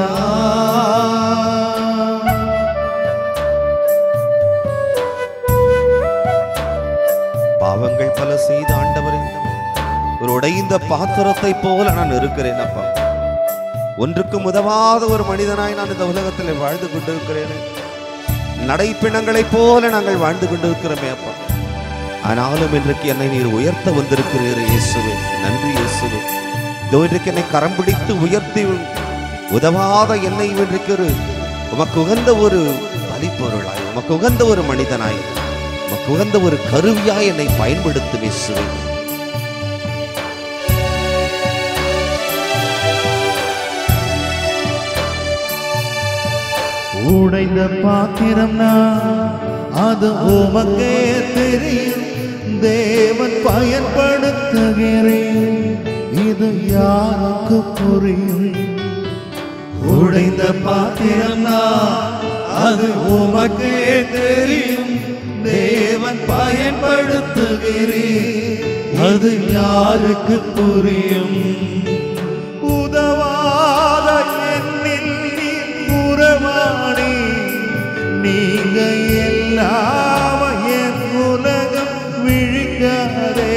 [SPEAKER 5] பாவங்கள் பல செய்த ஆண்டவரே ஒரு உடைந்த பாத்திரத்தை போல நான் இருக்கிறேன் அப்பா ஒன்றுக்கும் உதவாத ஒரு மனிதனாய் நான் இந்த உலகத்தில் வாழ்ந்து கொண்டிருக்கிறேன் நடைப்பிணங்களைப் போல நாங்கள் வாழ்ந்து கொண்டிருக்கிறோமே அப்பா ஆனாலும் இன்றைக்கு என்னை நீர் உயர்த்த வந்திருக்கிறீர் இயேசுவே நன்றி இயேசுவே இதோ இன்றைக்கு என்னை கரம் பிடித்து உயர்த்தி உதவாத என்னை இன்றைக்கு ஒரு உமக்கு உகந்த ஒரு பலிப்பொருளாய் உமக்கு உகந்த ஒரு மனிதனாய் உமக்கு உகந்த ஒரு கருவியாய் என்னை பயன்படுத்தும் இயேசுவே
[SPEAKER 2] உடைந்த பாத்திரம் நான் அது உமக்கே தெரியும் தேவன் பயன்படுத்துகிறேன் இது யாருக்கு புரியும் உடைந்த பாத்திரம் நான் அது உமக்கே தெரியும் தேவன் பயன்படுத்துகிறேன் அது யாருக்கு புரியும் உதவாத என்னில் நீ உறவாடி நீங்க இல்லாம என் உலகம் விழிக்காதே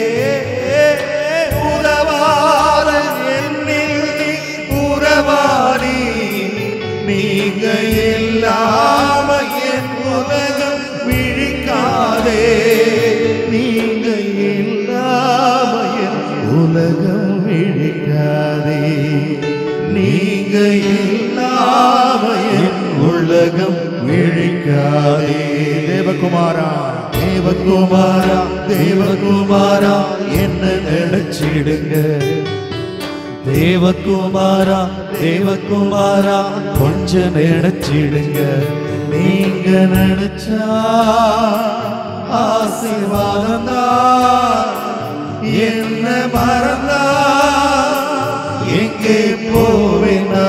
[SPEAKER 2] உதவாத என்னில் நீ உறவாடி நீங்க இல்லாம என் உலகம் விழிக்காதே நீங்க இல்லாம என் உலகம் விழிக்காதே நீங்க இல்லாம என் உலகம் விழிக்காதே தேவகுமாரா தேவகுமாரா தேவகுமாரா என்ன நினைச்சிடுங்க தேவகுமாரா தேவகுமாரா கொஞ்சம் நினைச்சிடுங்க நீங்க நினைச்சா ஆசீர்வாதம் தான் என்ன மறந்தா எங்கே போவேனா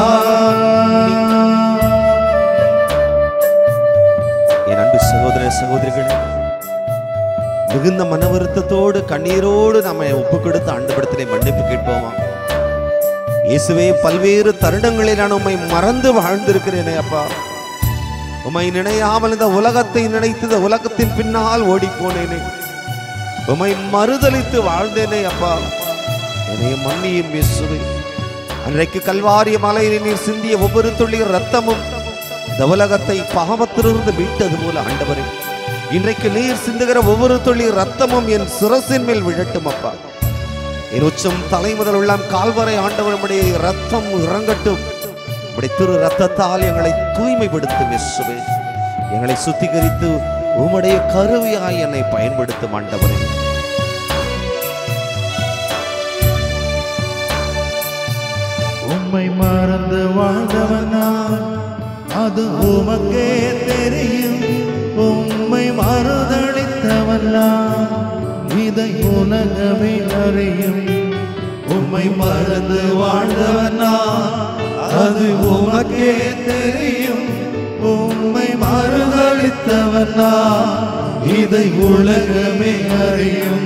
[SPEAKER 5] என் அன்பு சகோதர சகோதரிகள் மிகுந்த மன வருத்தத்தோடு கண்ணீரோடு நம்ம ஒப்பு கொடுத்து ஆண்டவரத்திலே மன்னிப்பு கேட்போமா இயேசுவே பல்வேறு தருணங்களில் நான் உம்மை மறந்து வாழ்ந்திருக்கிறேனே அப்பா உம்மை நினையாமல் இந்த உலகத்தை நினைத்து இந்த உலகத்தின் பின்னால் ஓடி போனேனே உம்மை மறுதலித்து வாழ்ந்தேனே அப்பா என்னை மன்னியும் இயேசுவே அன்றைக்கு கல்வாரிய மலையில் நீர் சிந்திய ஒவ்வொரு துளி ரத்தமும் இந்த உலகத்தை பாவத்திலிருந்து மீட்டது போல ஆண்டவரே இன்றைக்கு நீர் சிந்துகிற ஒவ்வொரு துளி ரத்தமும் என் சிரசின் மேல் விழட்டும் அப்பா என் உச்சம் தலை முதல் உள்ளம் கால்வரை ஆண்டவர் நம்முடைய ரத்தம் இறங்கட்டும் நம்முடைய திரு ரத்தத்தால் எங்களை தூய்மைப்படுத்தும் இயேசுவே எங்களை சுத்திகரித்து உம்முடைய கருவியாய் என்னை பயன்படுத்தும் ஆண்டவரே
[SPEAKER 2] உம்மை மறந்து வாழ்ந்தவன் நான் அது உமக்கே தெரியும் உம்மை மறுதளித்தவன் நான் இதை உலகமே அறியும் உம்மை மறந்து வாழ்ந்தவன் நான் அது உமக்கே தெரியும் உம்மை மறுதளித்தவன் நான் இதை உலகமே அறியும்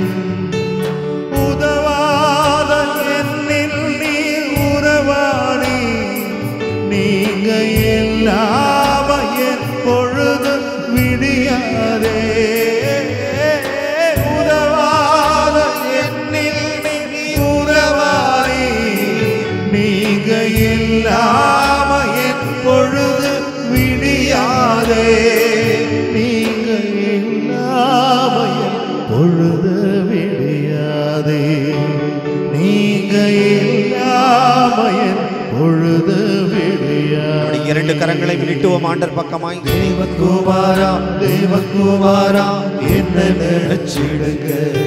[SPEAKER 2] உதவாத என்னில் நீ உறவாடி நீங்க இல்லாம என் பொழுது விடியாதே உதவாத என்னில் நீ உறவாடி நீங்க இல்லாம என் பொழுது விடியாதே நீங்க இல்லாம என் பொழுது விடியாதே நீங்க இல்லாம என் பொழுது விடியாதே
[SPEAKER 5] நம்முடைய இரண்டு கரங்களை நீட்டுவோம் ஆண்டர் பக்கமாய்
[SPEAKER 2] தேவகுமாரா தேவகுமாரா என்ன நினைச்சிடுங்க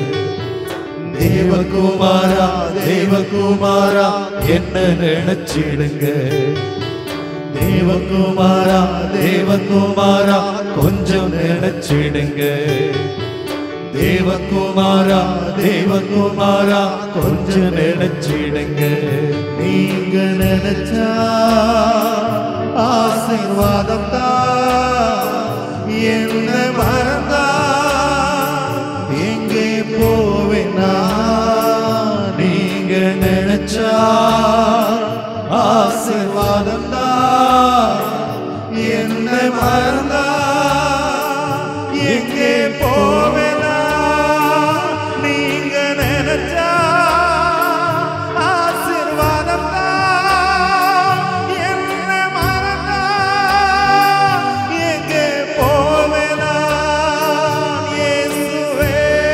[SPEAKER 2] தேவகுமாரா தேவகுமாரா என்ன நினைச்சிடுங்க தேவகுமாரா தேவகுமாரா கொஞ்சம் நினைச்சிடுங்க தேவகுமாரா தேவகுமாரா கொஞ்சம் நினைச்சிடுங்க நீங்க நினைச்சா ஆசீர்வாதம் தான் என்ன மறந்தா எங்கே போவேனா நீங்க நினைச்சா ஆசீர்வாதம் தான் என்ன மறந்தா எங்கே போவேனா நீங்க நினைச்சா ஆசீர்வாதம் தான் என்ன மறந்தா எங்கே போவேனா இயேசுவே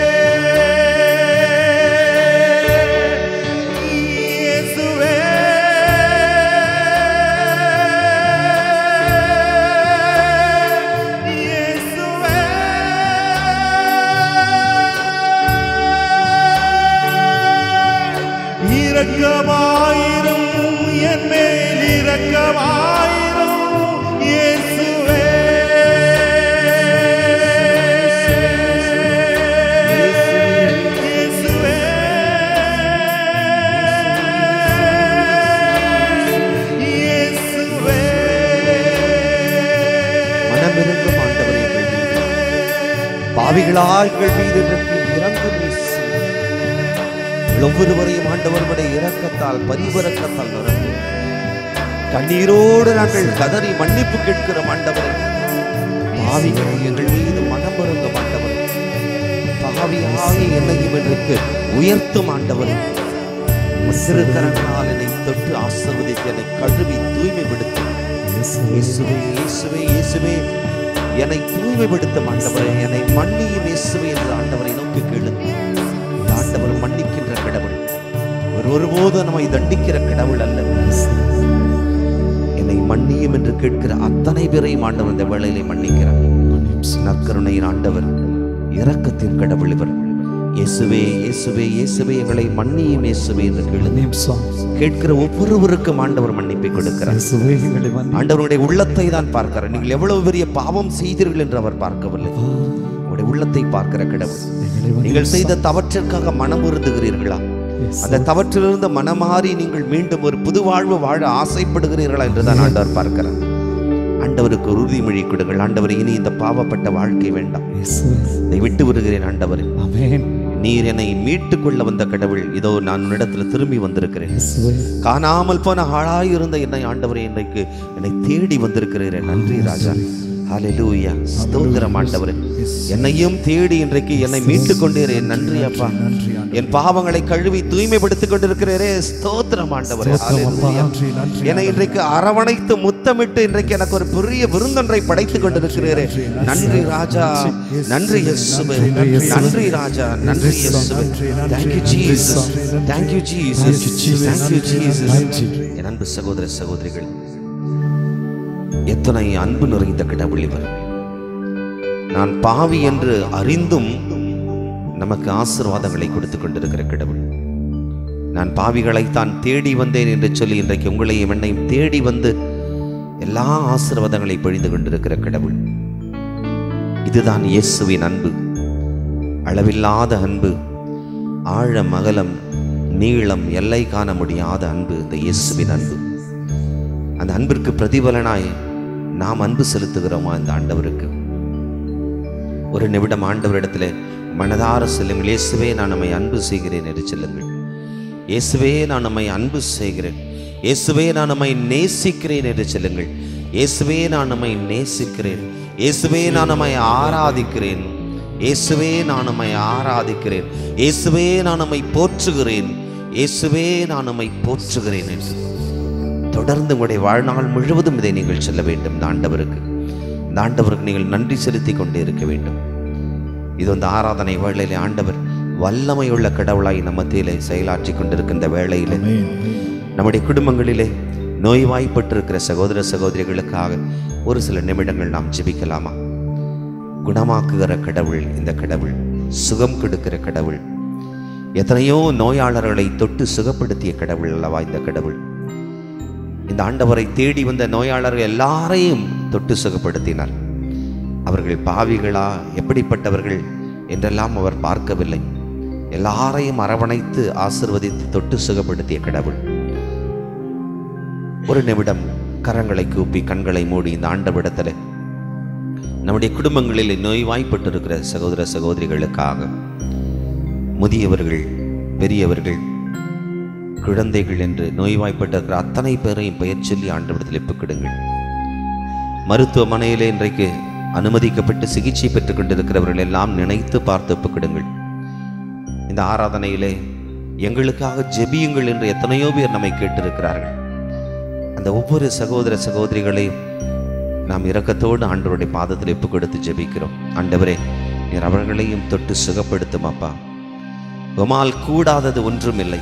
[SPEAKER 2] இயேசுவே இயேசுவே இரக்கமாயிரும் என் மேல் இரக்கமாயிரும் இயேசுவே இயேசுவே இயேசுவே
[SPEAKER 3] மனமிருந்தும் ஆண்டவரே எங்கள் மீது பாவிகளாய் எங்கள் மீது இன்றைக்கு இறங்கும் இயேசுவே. எங்கள் ஒவ்வொருவரையும் ஆண்டவருடைய இரக்கத்தால் பரிவரக்கத்தால் நிரப்பும் கண்ணீரோடு நாங்கள் கதறி மன்னிப்பு கேட்கிறோம் ஆண்டவரே பாவிகளை எங்கள் மீது மனமிருந்தும் ஆண்டவரே பாவியாகி என்னையும் இன்றைக்கு உயர்த்தும் ஆண்டவரே திருக்கரங்களால் என்னை தொட்டு ஆசிர்வதித்து என்னை கழுவி தூய்மைப்படுத்தும் இயேசுவே இயேசுவே இயேசுவே என்னை தூய்மைப்படுத்தும் ஆண்டவரே என்னை மன்னியும் இயேசுவே என்று ஆண்டவரை நோக்கி கேளுங்க இந்த ஆண்டவர் மன்னிக்கின்ற கடவுள் ஒரு ஒருபோதும் நம்மை தண்டிக்கிற கடவுள் அல்ல என்னை மன்னியும் என்று கேட்கிற அத்தனை பேரையும் ஆண்டவர் இந்த வேளையிலே மன்னிக்கிறார் நற்கருணையின் ஆண்டவர் இரக்கத்தின் கடவுள் இவர் இயேசுவே இயேசுவே இயேசுவே எங்களை மன்னியும் இயேசுவே என்று கேளுங்க கேட்கிற ஒவ்வொருவருக்கும் ஆண்டவர் மன்னிப்பை கொடுக்கிறார் ஆண்டவருடைய உள்ளத்தை தான் பார்க்கிறார் நீங்கள் எவ்வளவு பெரிய பாவம் செய்தீர்கள் என்று அவர் பார்க்கவில்லை உங்களுடைய உள்ளத்தை பார்க்கிற கடவுள் நீங்கள் செய்த தவற்றிற்காக மனம் உருந்துகிறீர்களா அந்த தவற்றிலிருந்து மனமாறி நீங்கள் மீண்டும் ஒரு புது வாழ்வு வாழ ஆசைப்படுகிறீர்களா என்றுதான் ஆண்டவர் பார்க்கிறார் ஆண்டவருக்கு ஒரு உறுதிமொழி கொடுங்கள் ஆண்டவர் இனி இந்த பாவப்பட்ட வாழ்க்கை வேண்டாம் இதை விட்டு விடுகிறேன் ஆண்டவர் நீர் என்னை மீட்டுக் கொள்ள வந்த கடவுள் இதோ நான் உன்னிடத்தில் திரும்பி வந்திருக்கிறேன் காணாமல் போன ஆளாயிருந்த என்னை ஆண்டவரே இன்றைக்கு என்னை தேடி வந்திருக்கிறீரே நன்றி ராஜா ஹalleluya ஸ்தோத்திரம் ஆண்டவரே என்னையும் தேடி இன்றைக்கு என்னை மீட்டுக் கொண்டீரே நன்றி அப்பா என் பாவங்களை கழுவி தூய்மைப்படுத்திக் கொண்டிருக்கிறீரே ஸ்தோத்திரம் ஆண்டவரே ஹalleluya என்னை இன்றைக்கு அரவணைத்து முத்தமிட்டு இன்றைக்கு எனக்கு ஒரு பெரிய விருந்தொன்றை படைத்துக் கொண்டிருக்கிறீரே நன்றி ராஜா நன்றி இயேசுவே நன்றி ராஜா நன்றி இயேசுவே thank you jesus thank you jesus thank you jesus என் அன்பு சகோதர சகோதரிகள் எத்தனை அன்பு நிறைந்த கடவுள் இவர் நான் பாவி என்று அறிந்தும் நமக்கு ஆசீர்வாதங்களை கொடுத்துக் கொண்டிருக்கிற கடவுள் நான் பாவிகளை தான் தேடி வந்தேன் என்று சொல்லி இன்றைக்கு உங்களையும் என்னையும் தேடி வந்து எல்லா ஆசீர்வாதங்களை பொழிந்து கொண்டிருக்கிற கடவுள் இதுதான் இயேசுவின் அன்பு அளவில்லாத அன்பு ஆழம் அகலம் நீளம் எல்லை காண முடியாத அன்பு இந்த இயேசுவின் அன்பு அந்த அன்பிற்கு பிரதிபலனாய் நாம் அன்பு செலுத்துகிறோமா இந்த ஆண்டவருக்கு ஒரு நிமிடம் ஆண்டவரிடத்தில் மனதார செல்லுங்கள் இயேசுவே நான் நம்மை அன்பு செய்கிறேன் என்று செல்லுங்கள் இயேசுவே நான் நம்மை அன்பு செய்கிறேன் இயேசுவே நான் நம்மை நேசிக்கிறேன் என்று செல்லுங்கள் இயேசுவே நான் நம்மை நேசிக்கிறேன் இயேசுவே நான் நம்மை ஆராதிக்கிறேன் இயேசுவே நான் நம்மை ஆராதிக்கிறேன் இயேசுவே நான் நம்மை போற்றுகிறேன் இயேசுவே நான் நம்மை போற்றுகிறேன் என்று தொடர்ந்து உங்களுடைய வாழ்நாள் முழுவதும் இதை நீங்கள் சொல்ல வேண்டும் இந்த ஆண்டவருக்கு இந்த ஆண்டவருக்கு நீங்கள் நன்றி செலுத்தி கொண்டே இருக்க வேண்டும் இது வந்து ஆராதனை வேளையிலே ஆண்டவர் வல்லமையுள்ள கடவுளாய் நம்ம மத்தியிலே செயலாற்றி கொண்டிருக்கின்ற வேளையிலே நம்முடைய குடும்பங்களிலே நோய்வாய்ப்பட்டிருக்கிற சகோதர சகோதரிகளுக்காக ஒரு சில நிமிடங்கள் நாம் ஜெபிக்கலாமா குணமாக்குகிற கடவுள் இந்த கடவுள் சுகம் கொடுக்கிற கடவுள் எத்தனையோ நோயாளர்களை தொட்டு சுகப்படுத்திய கடவுள் அல்லவா இந்த கடவுள் இந்த ஆண்டவரை தேடி வந்த நோயாளர்கள் எல்லாரையும் தொட்டு சுகப்படுத்தினார் அவர்கள் பாவிகளா எப்படிப்பட்டவர்கள்
[SPEAKER 5] என்றெல்லாம் அவர் பார்க்கவில்லை எல்லாரையும் அரவணைத்து ஆசிர்வதித்து தொட்டு சுகப்படுத்திய கடவுள் ஒரு நிமிடம் கரங்களை கூப்பி கண்களை மூடி இந்த ஆண்டவிடத்தில் நம்முடைய குடும்பங்களில் நோய்வாய்ப்பட்டிருக்கிற சகோதர சகோதரிகளுக்காக முதியவர்கள் பெரியவர்கள் குழந்தைகள் என்று நோய்வாய்ப்பட்டிருக்கிற அத்தனை பேரையும் பெயர் சொல்லி ஆண்டவிடத்தில் ஒப்புக்கிடுங்கள் மருத்துவமனையிலே இன்றைக்கு அனுமதிக்கப்பட்டு சிகிச்சை பெற்றுக் கொண்டிருக்கிறவர்கள் எல்லாம் நினைத்து பார்த்து ஒப்புக்கிடுங்கள் இந்த ஆராதனையிலே எங்களுக்காக ஜெபியுங்கள் என்று எத்தனையோ பேர் நம்மை கேட்டிருக்கிறார்கள் அந்த ஒவ்வொரு சகோதர சகோதரிகளையும் நாம் இரக்கத்தோடு ஆண்டவருடைய பாதத்தில் ஒப்பு கொடுத்து ஜெபிக்கிறோம் ஆண்டவரே நீர் அவர்களையும் தொட்டு சுகப்படுத்தும் அப்பா உமால் கூடாதது ஒன்றுமில்லை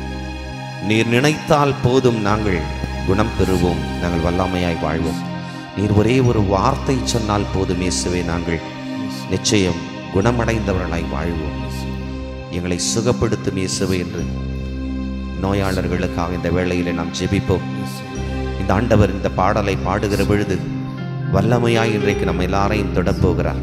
[SPEAKER 5] நீர் நினைத்தால் போதும் நாங்கள் குணம் பெறுவோம் நாங்கள் வல்லாமையாய் வாழ்வோம் நீர் ஒரே ஒரு வார்த்தை சொன்னால் போதும் இயேசுவே நாங்கள் நிச்சயம் குணமடைந்தவர்களாய் வாழ்வோம் எங்களை சுகப்படுத்தும் இயேசுவே என்று நோயாளர்களுக்காக இந்த வேளையிலே நாம் ஜெபிப்போம் இந்த ஆண்டவர் இந்த பாடலை பாடுகிற பொழுது வல்லமையாய் இன்றைக்கு நம்ம எல்லாரையும் தொடப்போகிறார்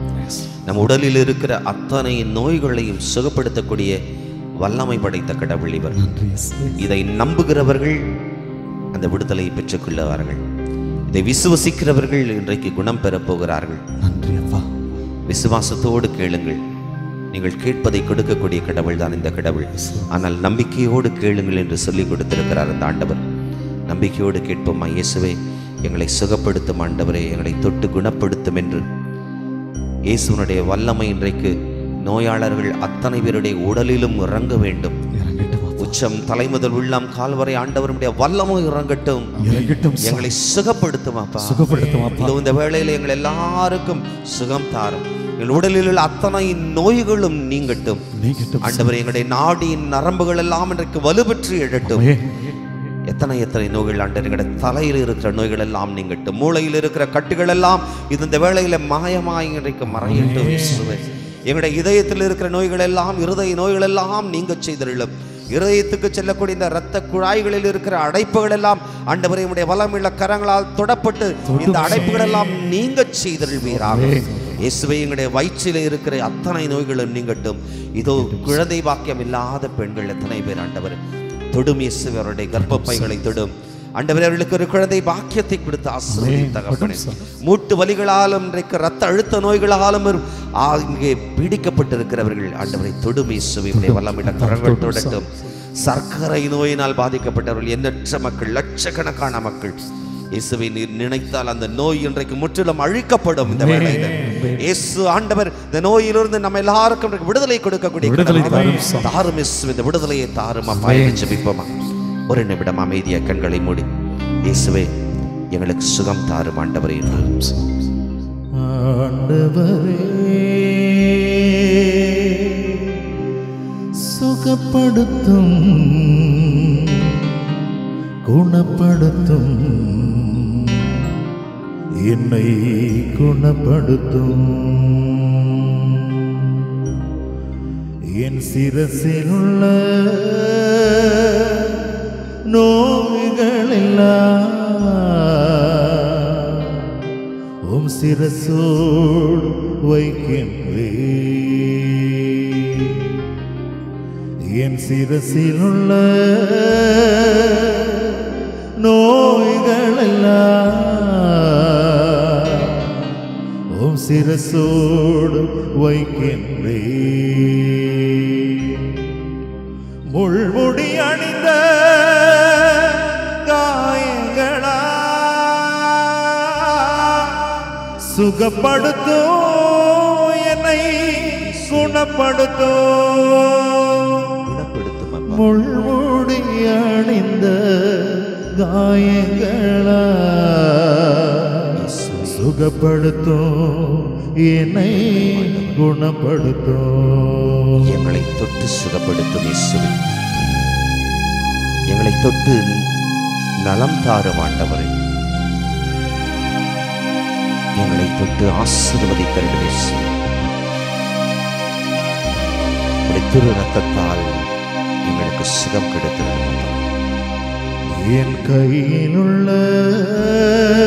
[SPEAKER 5] நம் உடலில் இருக்கிற அத்தனை நோய்களையும் சுகப்படுத்தக்கூடிய வல்லமை படைத்த கடவுள் இவர் இதை நம்புகிறவர்கள் அந்த விடுதலையை பெற்றுக்கொள்ளுவார்கள் இதை விசுவசிக்கிறவர்கள் இன்றைக்கு குணம் பெறப் போகிறார்கள்
[SPEAKER 2] நன்றி அப்பா
[SPEAKER 5] விசுவாசத்தோடு கேளுங்கள் நீங்கள் கேட்பதை கொடுக்கக்கூடிய கடவுள் தான் இந்த கடவுள் ஆனால் நம்பிக்கையோடு கேளுங்கள் என்று சொல்லி கொடுத்திருக்கிறார் அந்த ஆண்டவர் நம்பிக்கையோடு கேட்போம் இயேசுவே எங்களை சுகப்படுத்தும் ஆண்டவரே எங்களை தொட்டு குணப்படுத்தும் என்று இயேசுவனுடைய வல்லமை இன்றைக்கு நோயாளர்கள் அத்தனை பேருடைய உடலிலும் இறங்க வேண்டும்
[SPEAKER 2] இறங்கட்டும் அப்பா.
[SPEAKER 5] உச்சம் தலைமுதல் உள்ளம் கால்வரை ஆண்டவருடைய வல்லமை இறங்கட்டும்
[SPEAKER 2] இறங்கட்டும் சா-
[SPEAKER 5] எங்களை சுகப்படுத்தும் அப்பா
[SPEAKER 2] சுகப்படுத்தும் அப்பா
[SPEAKER 5] இதோ இந்த வேளையில எங்கள் எல்லாருக்கும் சுகம் தாரும் எங்கள் உடலில் உள்ள அத்தனை நோய்களும் நீங்கட்டும்
[SPEAKER 2] நீங்கட்டும்
[SPEAKER 5] ஆண்டவர் எங்களுடைய நாடியின் நரம்புகள் எல்லாம் இன்றைக்கு வலுப்பெற்று எழட்டும்
[SPEAKER 2] ஆமே.
[SPEAKER 5] எத்தனை எத்தனை நோய்கள் ஆண்டு எங்களுடைய தலையில் இருக்கிற நோய்கள் எல்லாம் நீங்கட்டும் மூளையில் இருக்கிற கட்டுகள் எல்லாம் இது இந்த வேளையில மாயமாய் இன்றைக்கு மறையட்டும் இயேசுவே. எங்களுடைய இதயத்தில் இருக்கிற நோய்கள் எல்லாம் இருதய நோய்கள் எல்லாம் நீங்க செய்தருளும் இருதயத்துக்கு செல்லக்கூடிய இந்த இரத்த குழாய்களில் இருக்கிற அடைப்புகள் எல்லாம் ஆண்டவரே உடைய வளமுள்ள கரங்களால் தொடப்பட்டு இந்த அடைப்புகள் எல்லாம் நீங்க செய்தருள்வீராக இயேசுவே எங்களுடைய வயிற்றில் இருக்கிற அத்தனை நோய்களும் நீங்கட்டும் இதோ குழந்தை பாக்கியம் இல்லாத பெண்கள் எத்தனை பேர் ஆண்டவர் தொடும் இயேசுவே அவருடைய கர்ப்பப்பைகளை தொடும் ஆண்டவரே அவர்களுக்கு ஒரு குழந்தை பாக்கியத்தை கொடுத்து ஆசீர்வதி தகப்பனே மூட்டு வலிகளாலும் இன்றைக்கு ரத்த அழுத்த நோய்களாலும் இரு- ஆ, இங்கே பீடிக்கப்பட்டிருக்கிறவர்கள் ஆண்டவரை தொடும் இயேசுவே உடைய வல்லமிட கரங்கள் தொடட்டும் சர்க்கரை நோயினால் பாதிக்கப்பட்டவர்கள் எண்ணற்ற மக்கள் லட்சக்கணக்கான மக்கள் இயேசுவை நீர் நினைத்தால் அந்த நோய் இன்றைக்கு முற்றிலும் அழிக்கப்படும் இந்த வேளையில இயேசு ஆண்டவர் இந்த நோயிலிருந்து நம்ம எல்லாருக்கும் இன்றைக்கு விடுதலை கொடுக்கக்கூடிய
[SPEAKER 2] விடுதலை
[SPEAKER 5] கடவுள்.
[SPEAKER 2] தாரும் சாமி.
[SPEAKER 5] தாரும் இயேசு இந்த விடுதலையை தாரும் அப்பா என்று ஜெபிப்போமா ஒரு நிமிடம் அமைதிய கண்களை மூடி இயேசுவே எங்களுக்கு சுகம் தாரும் ஆண்டவரே என்று
[SPEAKER 2] சுகப்படுத்தும் குணப்படுத்தும் என்னை குணப்படுத்தும் என் சிரசில் உள்ள நோய்கள் எல்லாம் உம் சிரசோடு வைக்கின்றே என் சிரசில் உள்ள நோய்கள் எல்லாம் உம் சிரசோடு வைக்கின்றே முள்முடி அணிந்த காயங்களா சுகப்படுத்தும் என்னை குணப்படுத்தும்
[SPEAKER 5] குணப்படுத்தும் அப்பா
[SPEAKER 2] முள்முடி அணிந்த காயங்களா சுகப்படுத்தும் என்னை குணப்படுத்தும்
[SPEAKER 5] எங்களை தொட்டு சுகப்படுத்தும் இயேசுவே எங்களை தொட்டு நலம் தாரும் ஆண்டவரே எங்களை தொட்டு ஆசீர்வதித்தருள் இயேசுவே உடைய திரு ரத்தத்தால் எங்களுக்கு சுகம் கிடைத்திருக்கும்
[SPEAKER 2] என் கையில் உள்ள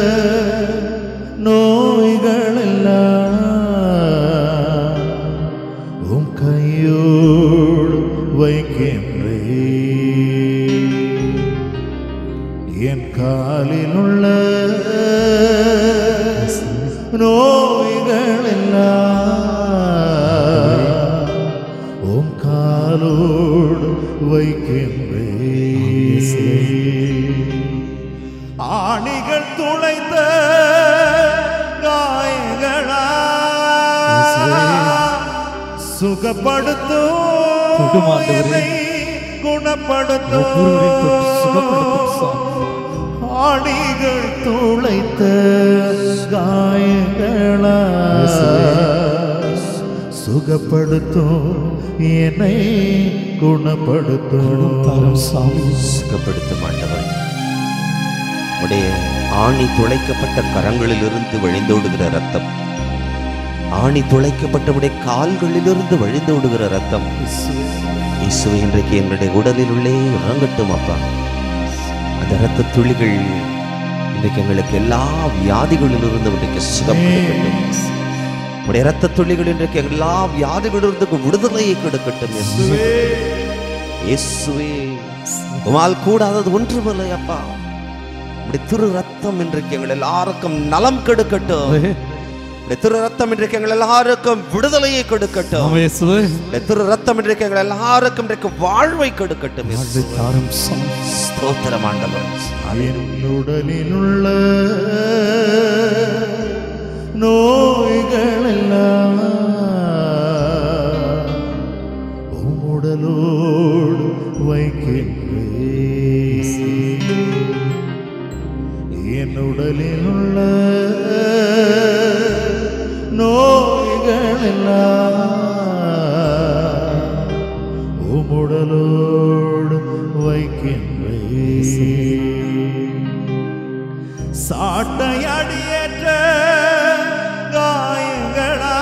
[SPEAKER 2] நோய்கள் எல்லாம் நோய்கள் எல்லாம் உம் காலோடு வைக்கின்றேன் ஆணிகள் துளைத்த காயங்களா சுகப்படுத்தும்
[SPEAKER 6] தொடும் ஆண்டவரே.
[SPEAKER 2] என்னை குணப்படுத்தும்
[SPEAKER 6] ஒவ்வொருவரையும் தொட்டு சுகப்படுத்தும் சாமி.
[SPEAKER 2] ஆணிகள் துளைத்த காயங்களா சுகப்படுத்தும் என்னை குணப்படுத்தும்
[SPEAKER 6] தாரும் சாமி
[SPEAKER 5] சுகப்படுத்தும் ஆண்டவர் உடைய ஆணி துளைக்கப்பட்ட கரங்களிலிருந்து வழிந்தோடுகிற ரத்தம் ஆணி துளைக்கப்பட்டவுடைய கால்களிலிருந்து வழிந்தோடுகிற ரத்தம் இயேசுவே இன்றைக்கு எங்களுடைய உடலில் உள்ளே இறங்கட்டும் அப்பா அந்த இரத்த துளிகள் இன்றைக்கு எங்களுக்கு எல்லா வியாதிகளிலிருந்து இன்றைக்கு சுகப்படுத்தட்டும் உடைய இரத்த துளிகள் இன்றைக்கு எல்லா வியாதிகளிலிருந்து விடுதலையை கொடுக்கட்டும் இயேசுவே இயேசுவே உமால் கூடாதது ஒன்றுமில்லை அப்பா உடைய திரு ரத்தம் இன்றைக்கு எங்கள் எல்லாருக்கும் நலம் கெடுக்கட்டும் உடைய திரு ரத்தம் இன்றைக்கு எங்கள் எல்லாருக்கும் விடுதலையை கொடுக்கட்டும்
[SPEAKER 6] ஆமே இயேசுவே
[SPEAKER 5] உடைய திரு ரத்தம் இன்றைக்கு எங்கள் எல்லாருக்கும் இன்றைக்கு வாழ்வை கொடுக்கட்டும்
[SPEAKER 6] வாழ்வை
[SPEAKER 5] இயேசுவே.
[SPEAKER 6] தாரும் சாமி
[SPEAKER 5] ஸ்தோத்திரம் ஆண்டவர்
[SPEAKER 2] என் உடலில் உள்ள நோய்கள் எல்லாம் உம் உடலோடு வைக்கின்றேன் என் உடலில் உள்ள நோய்கள் எல்லாம் உம்முடலோடு வைக்கின்றேன் சாட்டை அடியேற்ற காயங்களா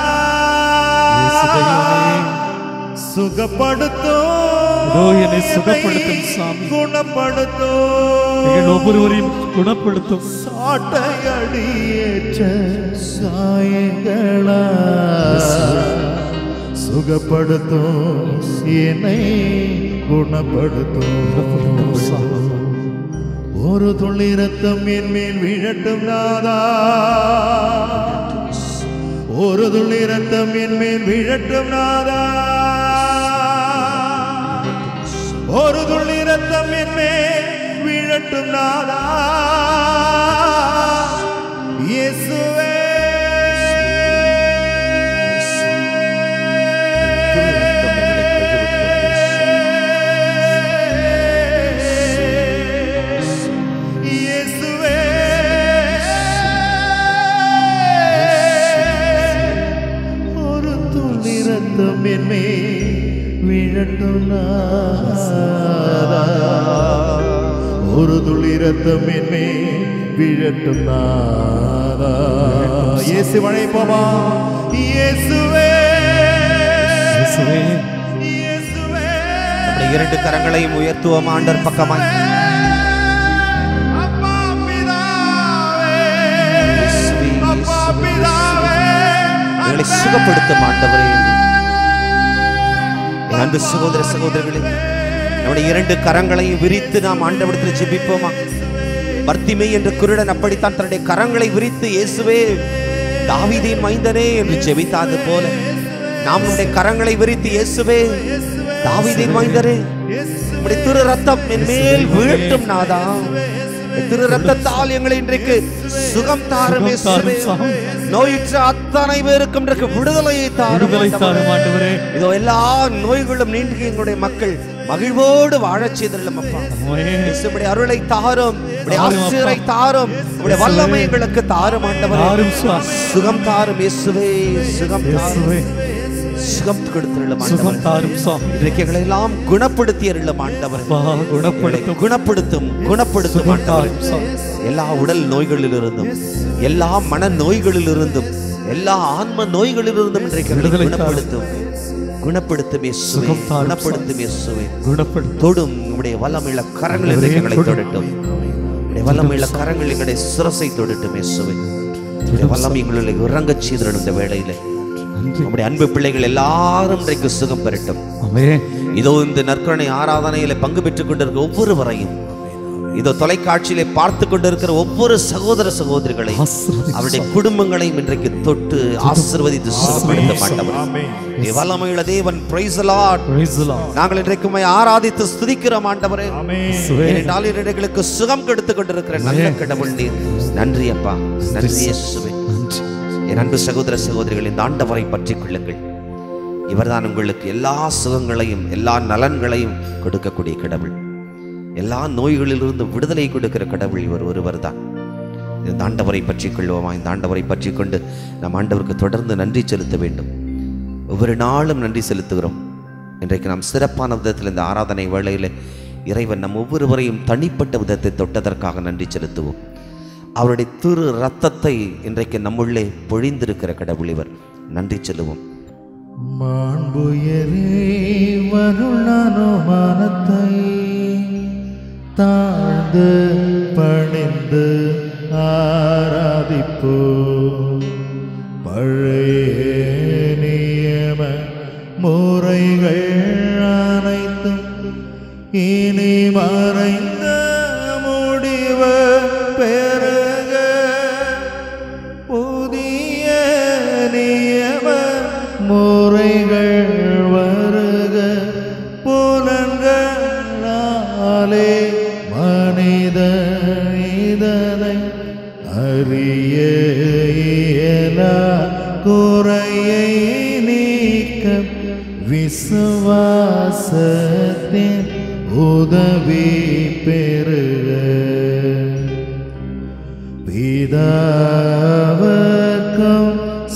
[SPEAKER 2] சுகப்படுத்தும்
[SPEAKER 6] இதோ என்னை சுகப்படுத்தும் சாமி.
[SPEAKER 2] குணப்படுத்தும்
[SPEAKER 6] எங்கள் ஒவ்வொருவரையும் குணப்படுத்தும்
[SPEAKER 2] சாட்டை அடியேற்ற சாயங்களா சுகப்படுத்தும் என்னை குணப்படுத்தும் ஒரு துளி ரத்தம் என் மேல் விழட்டும் நாதா ஒரு துளி ரத்தம் என் மேல் விழட்டும் நாதா ஒரு துளி ரத்தம் என் மேல் விழட்டும் நாதா இயேசுவே
[SPEAKER 5] திரு ரத்தம் எங்களை கழுவட்டும் இயேசுவே.
[SPEAKER 2] இயேசுவே ஒரு துளி ரத்தம் என்னை விழட்டும் நாதா. ஒரு துளி ரத்தம் என்னை விழட்டும் நாதா. இயேசு வழைப்போமா இயேசுவே
[SPEAKER 6] இயேசுவே
[SPEAKER 2] இயேசுவே
[SPEAKER 5] நம்முடைய இரண்டு கரங்களையும் உயர்த்துவோம் ஆண்டர் பக்கமாய்
[SPEAKER 2] அப்பா பிதாவே
[SPEAKER 5] இயேசுவே,
[SPEAKER 2] அப்பா
[SPEAKER 5] இயேசுவே,
[SPEAKER 2] பிதாவே
[SPEAKER 5] எங்களை சுகப்படுத்தும் ஆண்டவரே என் அன்பு சகோதர சகோதரர்களே நம்முடைய இரண்டு கரங்களையும் விரித்து நாம் ஆண்டவரத்தில் ஜெபிப்போமா பர்த்திமை என்ற குருடன் அப்படித்தான் தன்னுடைய கரங்களை விரித்து இயேசுவே தாவீதின் மைந்தனே என்று ஜெபித்தாது போல நாம் நம்முடைய கரங்களை விரித்து இயேசுவே தாவீதின் மைந்தனே நம்முடைய திரு ரத்தம் என் மேல் வீழட்டும் நாதா இந்த திரு ரத்தத்தால் எங்களை இன்றைக்கு சுகம் தாரும்
[SPEAKER 6] சுகம் தாரும்
[SPEAKER 5] இயேசுவே.
[SPEAKER 6] சாமி.
[SPEAKER 5] நோயுற்ற அத்தனை பேருக்கும் இன்றைக்கு விடுதலையை தாரும்
[SPEAKER 6] விடுதலை
[SPEAKER 5] ஆண்டவரே.
[SPEAKER 6] தாரும் ஆண்டவரே
[SPEAKER 5] இதோ எல்லா நோய்களும் நீங்கி எங்களுடைய மக்கள் மகிழ்வோடு வாழச் செய்திடலாம் அப்பா
[SPEAKER 6] ஆமே.
[SPEAKER 5] இயேசுவுடைய அருளை தாரும் உடைய
[SPEAKER 6] தாரும்
[SPEAKER 5] ஆசிரை
[SPEAKER 6] அப்பா.
[SPEAKER 5] தாரும் உடைய வல்லமை எங்களுக்கு தாரும் ஆண்டவரே
[SPEAKER 6] தாரும் சுவாமி.
[SPEAKER 5] சுகம் தாரும் இயேசுவே சுகம் தாரும்
[SPEAKER 6] இயேசுவே
[SPEAKER 5] சுகம் கொடுத்திருளும்
[SPEAKER 6] சுகம்
[SPEAKER 5] ஆண்டவரே
[SPEAKER 6] தாரும் சாமி
[SPEAKER 5] இன்றைக்கு எங்களை எல்லாம் குணப்படுத்தி அருளும் ஆண்டவரே
[SPEAKER 6] அப்பா, குணப்படுத்தும்.
[SPEAKER 5] எங்களை குணப்படுத்தும் குணப்படுத்தும்
[SPEAKER 6] சுகம்
[SPEAKER 5] ஆண்டவரே
[SPEAKER 6] தாரும் சாமி.
[SPEAKER 5] எல்லா உடல் நோய்களிலிருந்தும் எல்லா மன நோய்களிலிருந்தும் எல்லா ஆன்ம நோய்களிலிருந்தும் இன்றைக்கு எங்களை
[SPEAKER 6] விடுதலை தாரும்.
[SPEAKER 5] குணப்படுத்தும் குணப்படுத்தும் இயேசுவே
[SPEAKER 6] சுகம் தாரும்
[SPEAKER 5] குணப்படுத்தும் இயேசுவே
[SPEAKER 6] குணப்படுத்தும்
[SPEAKER 5] தொடும் உடைய வல்லமையுள்ள கரங்கள்
[SPEAKER 6] ஆண்டவரே,
[SPEAKER 5] இன்றைக்கு எங்களை
[SPEAKER 6] தொடும்.
[SPEAKER 5] தொடட்டும் உடைய வல்லமையுள்ள கரங்கள் எங்களுடைய சிரசை தொடட்டும் இயேசுவே உடைய வல்லமை எங்களுடைய இறங்கச் செய்திடணும் இந்த வேளையில
[SPEAKER 6] நன்றி
[SPEAKER 5] நம்முடைய அன்பு பிள்ளைகள் எல்லாரும் இன்றைக்கு சுகம் பெறட்டும்
[SPEAKER 6] ஆமே
[SPEAKER 5] இதோ இந்த நற்கரணை ஆராதனையில பங்கு பெற்றுக் கொண்டிருக்க ஒவ்வொருவரையும் இதோ தொலைக்காட்சியிலே பார்த்து கொண்டிருக்கிற ஒவ்வொரு சகோதர சகோதரிகளை
[SPEAKER 6] ஆசீர்வதி.
[SPEAKER 5] அவருடைய குடும்பங்களையும் இன்றைக்கு தொட்டு ஆசீர்வதித்து சுகப்படுத்த மாட்டவர் நீ வல்லமையுள்ள தேவன் praise Lord
[SPEAKER 6] Praise the Lord.
[SPEAKER 5] நாங்கள் இன்றைக்கு உம்மை ஆராதித்து ஸ்துதிக்கிறோம் ஆண்டவரே
[SPEAKER 6] இயேசுவே.
[SPEAKER 5] ஏனென்றால் இன்றைக்கு சுகம் கெடுத்து கொண்டிருக்கிற நல்ல கடவுள் நீர் நன்றி அப்பா நன்றி இயேசுவே
[SPEAKER 6] நன்றி
[SPEAKER 5] என் அன்பு சகோதர சகோதரிகள் இந்த ஆண்டவரை பற்றிக் கொள்ளுங்கள் இவர்தான் உங்களுக்கு எல்லா சுகங்களையும் எல்லா நலன்களையும் கொடுக்கக்கூடிய கடவுள் எல்லா நோய்களிலிருந்து விடுதலை கொடுக்கிற கடவுள் இவர் ஒருவர் தான் இந்த ஆண்டவரை பற்றிக் கொள்வோமா இந்த ஆண்டவரை பற்றி கொண்டு நம் ஆண்டவருக்கு தொடர்ந்து நன்றி செலுத்த வேண்டும் ஒவ்வொரு நாளும் நன்றி செலுத்துகிறோம் இன்றைக்கு நாம் சிறப்பான விதத்தில் இந்த ஆராதனை வேளையில் இறைவன் நம் ஒவ்வொருவரையும் தனிப்பட்ட விதத்தை தொட்டதற்காக நன்றி செலுத்துவோம் அவருடைய திரு ரத்தத்தை இன்றைக்கு நம்முள்ளே பொழிந்திருக்கிற கடவுள் இவர் நன்றி செல்லுவோம்
[SPEAKER 2] மாண்புயரே வருணனுமானத்தை தாழ்ந்து பணிந்து ஆராதிப்போ பழைய நியம முறைகள் அனைத்தும் இனி மறைந்த முடிவு பெருக புதிய நியம முறைகள் வருக புலன்களாலே மனித இதனை அறிய இயலா குறையை நீக்க விசுவாசத்தின் உதவி பெறுக பிதாவர்க்கும்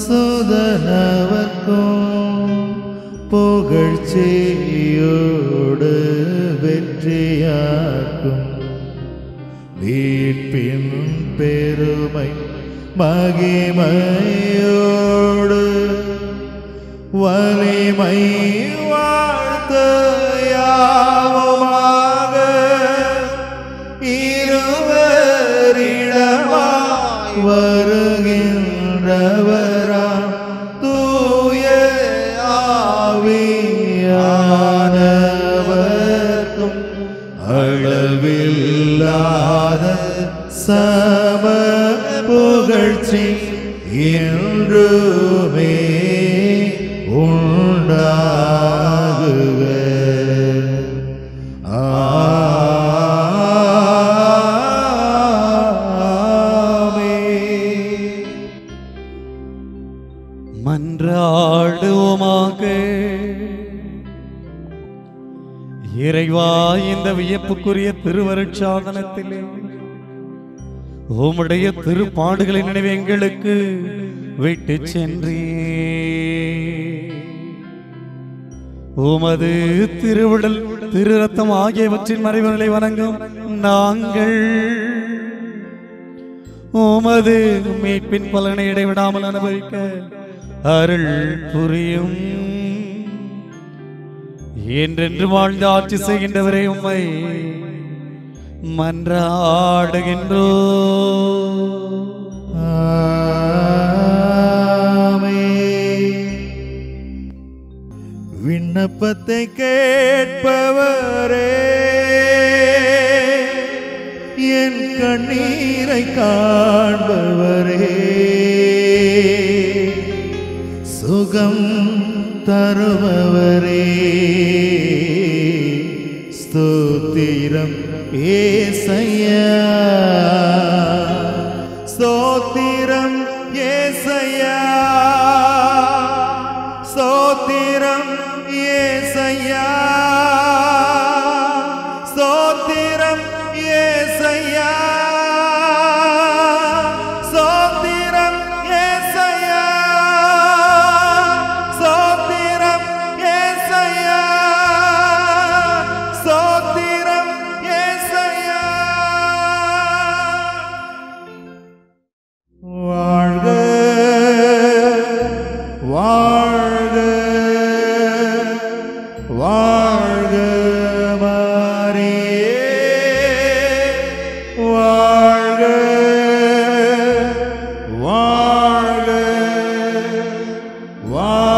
[SPEAKER 2] சுதனவர்க்கும் புகழ்ச்சியோடு வெற்றியாக்கும் மீட்பின் பெருமை மகிமையோடு வலிமை வாழ்த்த யாவுமாக இருவரிடமாய் வருகின்றவரா தூய ஆவியானவர்க்கும் அளவில்லாத சம புகழ்ச்சி என்றுமே உண்டாகுக ஆமென்.
[SPEAKER 6] மன்றாடுவோமாக இறைவா இந்த வியப்புக்குரிய திருவருட்சாதனத்திலே உம்முடைய திருப்பாடுகளை நினைவு எங்களுக்கு விட்டு சென்றே உமது திருவிடல் திரு ரத்தம் ஆகியவற்றின் மறைவுகளை வணங்கும் நாங்கள் உமது மீட்பின் பலனை இடைவிடாமல் அனுபவிக்க அருள் புரியும் என்றென்று வாழ்ந்து ஆட்சி செய்கின்றவரே உம்மை மன்றாடுகின்றோ
[SPEAKER 2] ஆமென். விண்ணப்பத்தை கேட்பவரே என் கண்ணீரை காண்பவரே சுகம் தருபவரே ஸ்தோத்திரம் ஏசையா ஸ்தோத்திரம் ஏசையா ஸ்தோத்திரம் ஏசையா ஸ்தோத்திரம் ஏசையா ஸ்தோத்திரம் ஏசையா ஸ்தோத்திரம் ஏசையா ஸ்தோத்திரம் ஏசையா வாழ்க வாழ்க வாழ்க மாரியே வாழ்க வாழ்க வாழ்க